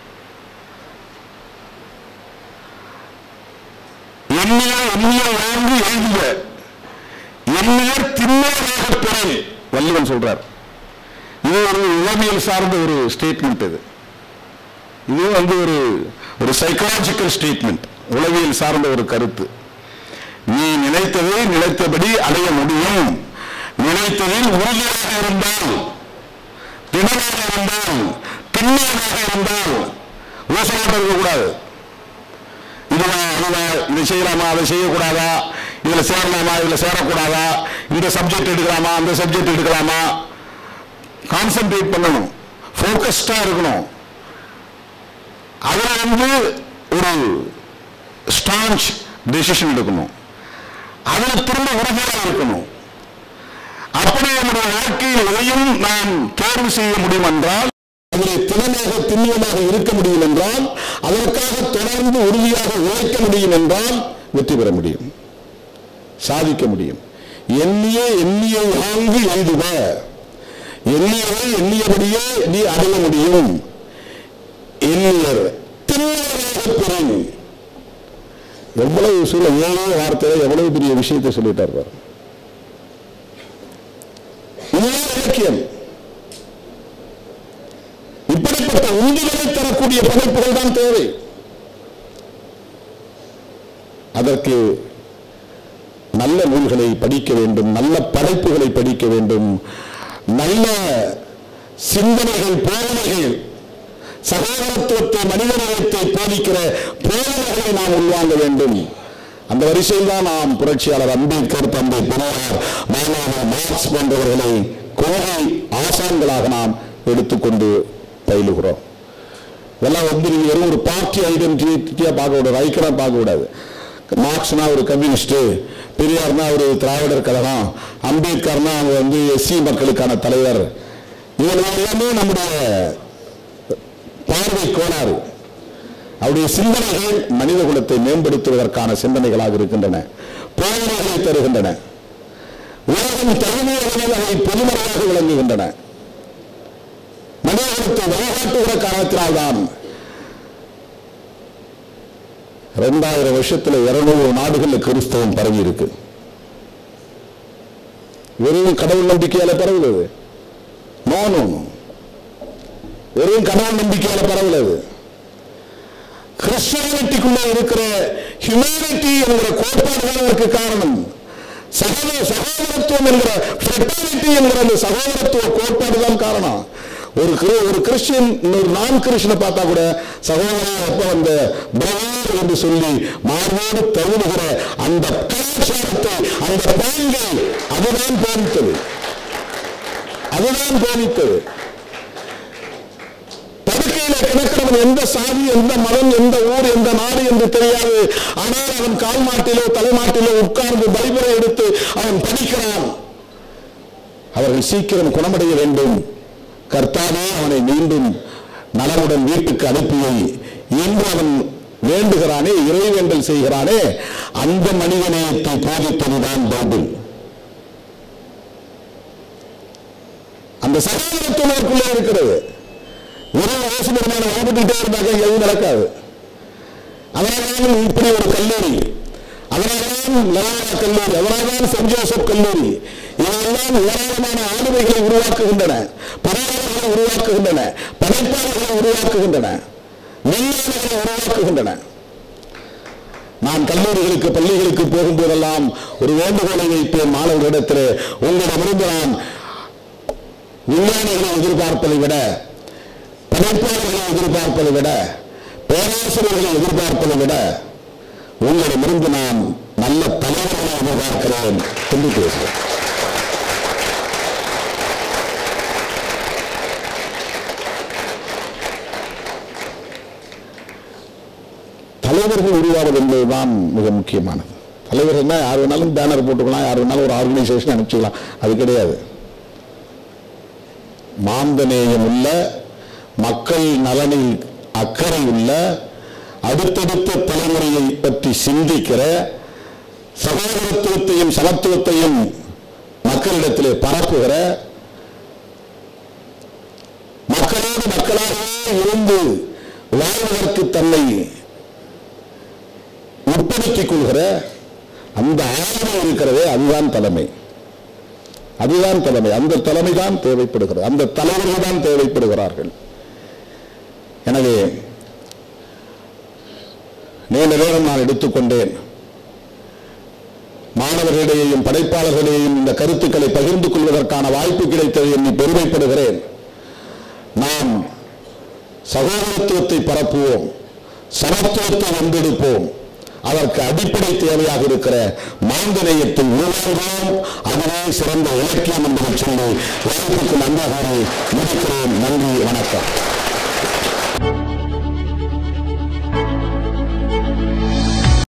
எண்ணிய எண்ணிய வாங்கி எழுதிய எண்ணியர் திண்ணமாக பெறல் வள்ளுவன் சொல்றார் இது ஒரு உளவியல் சார்ந்த ஒரு ஸ்டேட்மெண்ட் இது இது வந்து ஒரு ஒரு சைக்காலஜிக்கல் ஸ்டேட்மெண்ட் உளவியல் சார்ந்த ஒரு கருத்து நீ நினைத்ததை நினைத்தபடி அடைய முடியும் நினைத்ததில் உறுதியாக இருந்தால் திடமாக இருந்தால் திண்ணமாக இருந்தால் யோசனை இருக்கக்கூடாது இதுவா அதுவா இதை செய்யலாமா அதை செய்யக்கூடாதா இதுல சேரலாமா இதுல சேரக்கூடாதா இந்த சப்ஜெக்ட் எடுக்கலாமா அந்த சப்ஜெக்ட் எடுக்கலாமா கான்சென்ட்ரேட் பண்ணணும் ஃபோக்கஸ்டா இருக்கணும் அதுல வந்து ஒரு ஸ்டான்ச் டெசிஷன் எடுக்கணும் அதுல திரும்ப உறுதியாக இருக்கணும் அப்படி நம்முடைய வாழ்க்கையில் எதையும் நாம் தேர்வு செய்ய முடியும் என்றால் அதிலே திறனாக திண்ணியமாக இருக்க முடியும் என்றால் அதற்காக தொடர்ந்து உறுதியாக உழைக்க முடியும் என்றால் வெற்றி பெற முடியும் சாதிக்க முடியும் எண்ணிய எண்ணிய வாங்கி எழுதுவ எண்ணியவை எண்ணியபடியே நீ அடைய முடியும் எண்ணியர் திண்ணமாக பெறும் எவ்வளவு சொல்ல ஏழே வார்த்தையில எவ்வளவு பெரிய விஷயத்தை சொல்லிட்டார் பாரு இதுதான் இலக்கியம் இப்படிப்பட்ட உந்துதலை தரக்கூடிய படைப்புகள் தான் தேவை அதற்கு நல்ல நூல்களை படிக்க வேண்டும் நல்ல படைப்புகளை படிக்க வேண்டும் நல்ல சிந்தனைகள் போதனைகள் சகோதரத்துவத்தை மனிதநேயத்தை போதிக்கிற போதனைகளை நாம் உள்வாங்க வேண்டும் அந்த வரிசையில் தான் நாம் புரட்சியாளர் அம்பேத்கர் தந்தை பெரியார் மாணவர் மார்க்ஸ் போன்றவர்களை கொள்கை ஆசான்களாக நாம் எடுத்துக்கொண்டு பயிலுகிறோம் இதெல்லாம் வந்து நீங்க வெறும் ஒரு பார்ட்டி ஐடென்டிட்டியா பார்க்க கூடாது ஐக்கனா பார்க்க கூடாது மார்க்ஸ்னா ஒரு கம்யூனிஸ்ட் பெரியார்னா ஒரு திராவிடர் கழகம் அம்பேத்கர்னா அவங்க வந்து எஸ்சி மக்களுக்கான தலைவர் இவங்க எல்லாமே நம்முடைய பார்வை கோளாறு அவருடைய சிந்தனைகள் மனித குலத்தை மேம்படுத்துவதற்கான சிந்தனைகளாக இருக்கின்றன போதனைகளை தருகின்றன உலகம் தகுதி அளவில் அவை பொதுமறையாக விளங்குகின்றன மனித குலத்தை வழிகாட்டுகிற காரணத்தினால்தான் ரெண்டாயிரம் வருஷத்துல இருநூறு நாடுகள்ல கிறிஸ்தவம் பரவி இருக்கு வெறும் கடவுள் நம்பிக்கையால பரவுது நோ நோ நோ. வெறும் கடவுள் நம்பிக்கையால பரவுலது கிறிஸ்டியானிட்டிக்குள்ள இருக்கிற ஹியூமனிட்டி என்கிற கோட்பாடுகள் அதற்கு காரணம் சகோதர சகோதரத்துவம் என்கிற fraternity என்கிற அந்த சகோதரத்துவ கோட்பாடு தான் காரணம் ஒரு கிரி- ஒரு கிறிஸ்டியன் ஒரு நான் கிறிஸ்டியனை பார்த்தா கூட சகோதரன் அப்ப அந்த பிரதர் என்று சொல்லி மார்போடு தழுவுகிற அந்த கலாச்சாரத்தை அந்த பாங்கை அதுதான் போதித்தது அதுதான் போதித்தது படுக்கையில கிடக்கிறவன் எந்த சாதி எந்த மதம் எந்த ஊர் எந்த நாடு என்று தெரியாது ஆனால் அவன் கால் மாட்டிலோ தலைமாட்டிலோ உட்கார்ந்து பைபிளை எடுத்து அவன் படிக்கிறான் அவர்கள் சீக்கிரம் குணமடைய வேண்டும் கர்த்தாவே அவனை மீண்டும் நலமுடன் வீட்டுக்கு அனுப்பியை என்று அவன் வேண்டுகிறானே இறைவேண்டல் செய்கிறானே அந்த மனிதநேயத்தை போதித்ததுதான் பைபிள் அந்த சகோதரத்துவம் அவருக்குள்ளே இருக்கிறது வெறும் இயேசு பெருமானை வழிபட்டுட்டே இருந்தாக்க எதுவும் நடக்காது அதனால்தான் இப்படி ஒரு கல்லூரி அதனால்தான் லயோலா கல்லூரி அதனால்தான் சென்ட் ஜோசப் கல்லூரி இவையெல்லாம் ஏராளமான ஆளுமைகளை உருவாக்குகின்றன படையாளர்களை உருவாக்குகின்றன படைப்பாளர்களை உருவாக்குகின்றன விஞ்ஞானிகளை உருவாக்குகின்றன நான் கல்லூரிகளுக்கு பள்ளிகளுக்கு போகும்போதெல்லாம் ஒரு வேண்டுகோளை வைப்பேன் மாணவர்களிடத்தில் உங்களிடமிருந்து நான் விஞ்ஞானிகளை எதிர்பார்ப்பதை விட படைப்பாளர்களை எதிர்பார்ப்பதை விட பேராசிரியர்களை எதிர்பார்ப்பதை விட உங்களிடமிருந்து நான் நல்ல தலைவர்களை எதிர்பார்க்கிறேன் என்று பேசுகிறேன் தலைவர்கள் உருவாவது என்பதுதான் மிக முக்கியமானது தலைவர்கள்னா யார் வேணாலும் பேனர் போட்டுக்கலாம் யார் வேணாலும் ஒரு ஆர்கனைசேஷன் அனுப்பிச்சுக்கலாம் அது கிடையாது மாந்தநேயம் உள்ள மக்கள் நலனில் அக்கறை உள்ள அடுத்தடுத்த தலைமுறையை பற்றி சிந்திக்கிற சகோதரத்துவத்தையும் சமத்துவத்தையும் மக்களிடத்திலே பரப்புகிற மக்களோடு மக்களாகவே இருந்து வாழ்வதற்கு தன்னை உட்படுத்திக் கொள்கிற அந்த ஆளுமை இருக்கிறதே அதுதான் தலைமை அதுதான் தலைமை அந்த தலைமை தான் தேவைப்படுகிறது அந்த தலைவர்கள் தான் தேவைப்படுகிறார்கள் எனவே நீண்ட நேரம் நான் எடுத்துக்கொண்டேன் மாணவர்களிடையேயும் படைப்பாளர்களிடையேயும் இந்த கருத்துக்களை பகிர்ந்து கொள்வதற்கான வாய்ப்பு கிடைத்தது எண்ணி பெருமைப்படுகிறேன் நாம் சகோதரத்துவத்தை பரப்புவோம் சமத்துவத்தை வந்தெடுப்போம் அதற்கு அடிப்படை தேவையாக இருக்கிற மாந்தநேயத்தை உருவாக்குவோம் அதுவே சிறந்த இலக்கியம் என்பதை சொல்லி வாய்ப்புக்கு நன்றாக முடிக்கிறேன் நன்றி வணக்கம்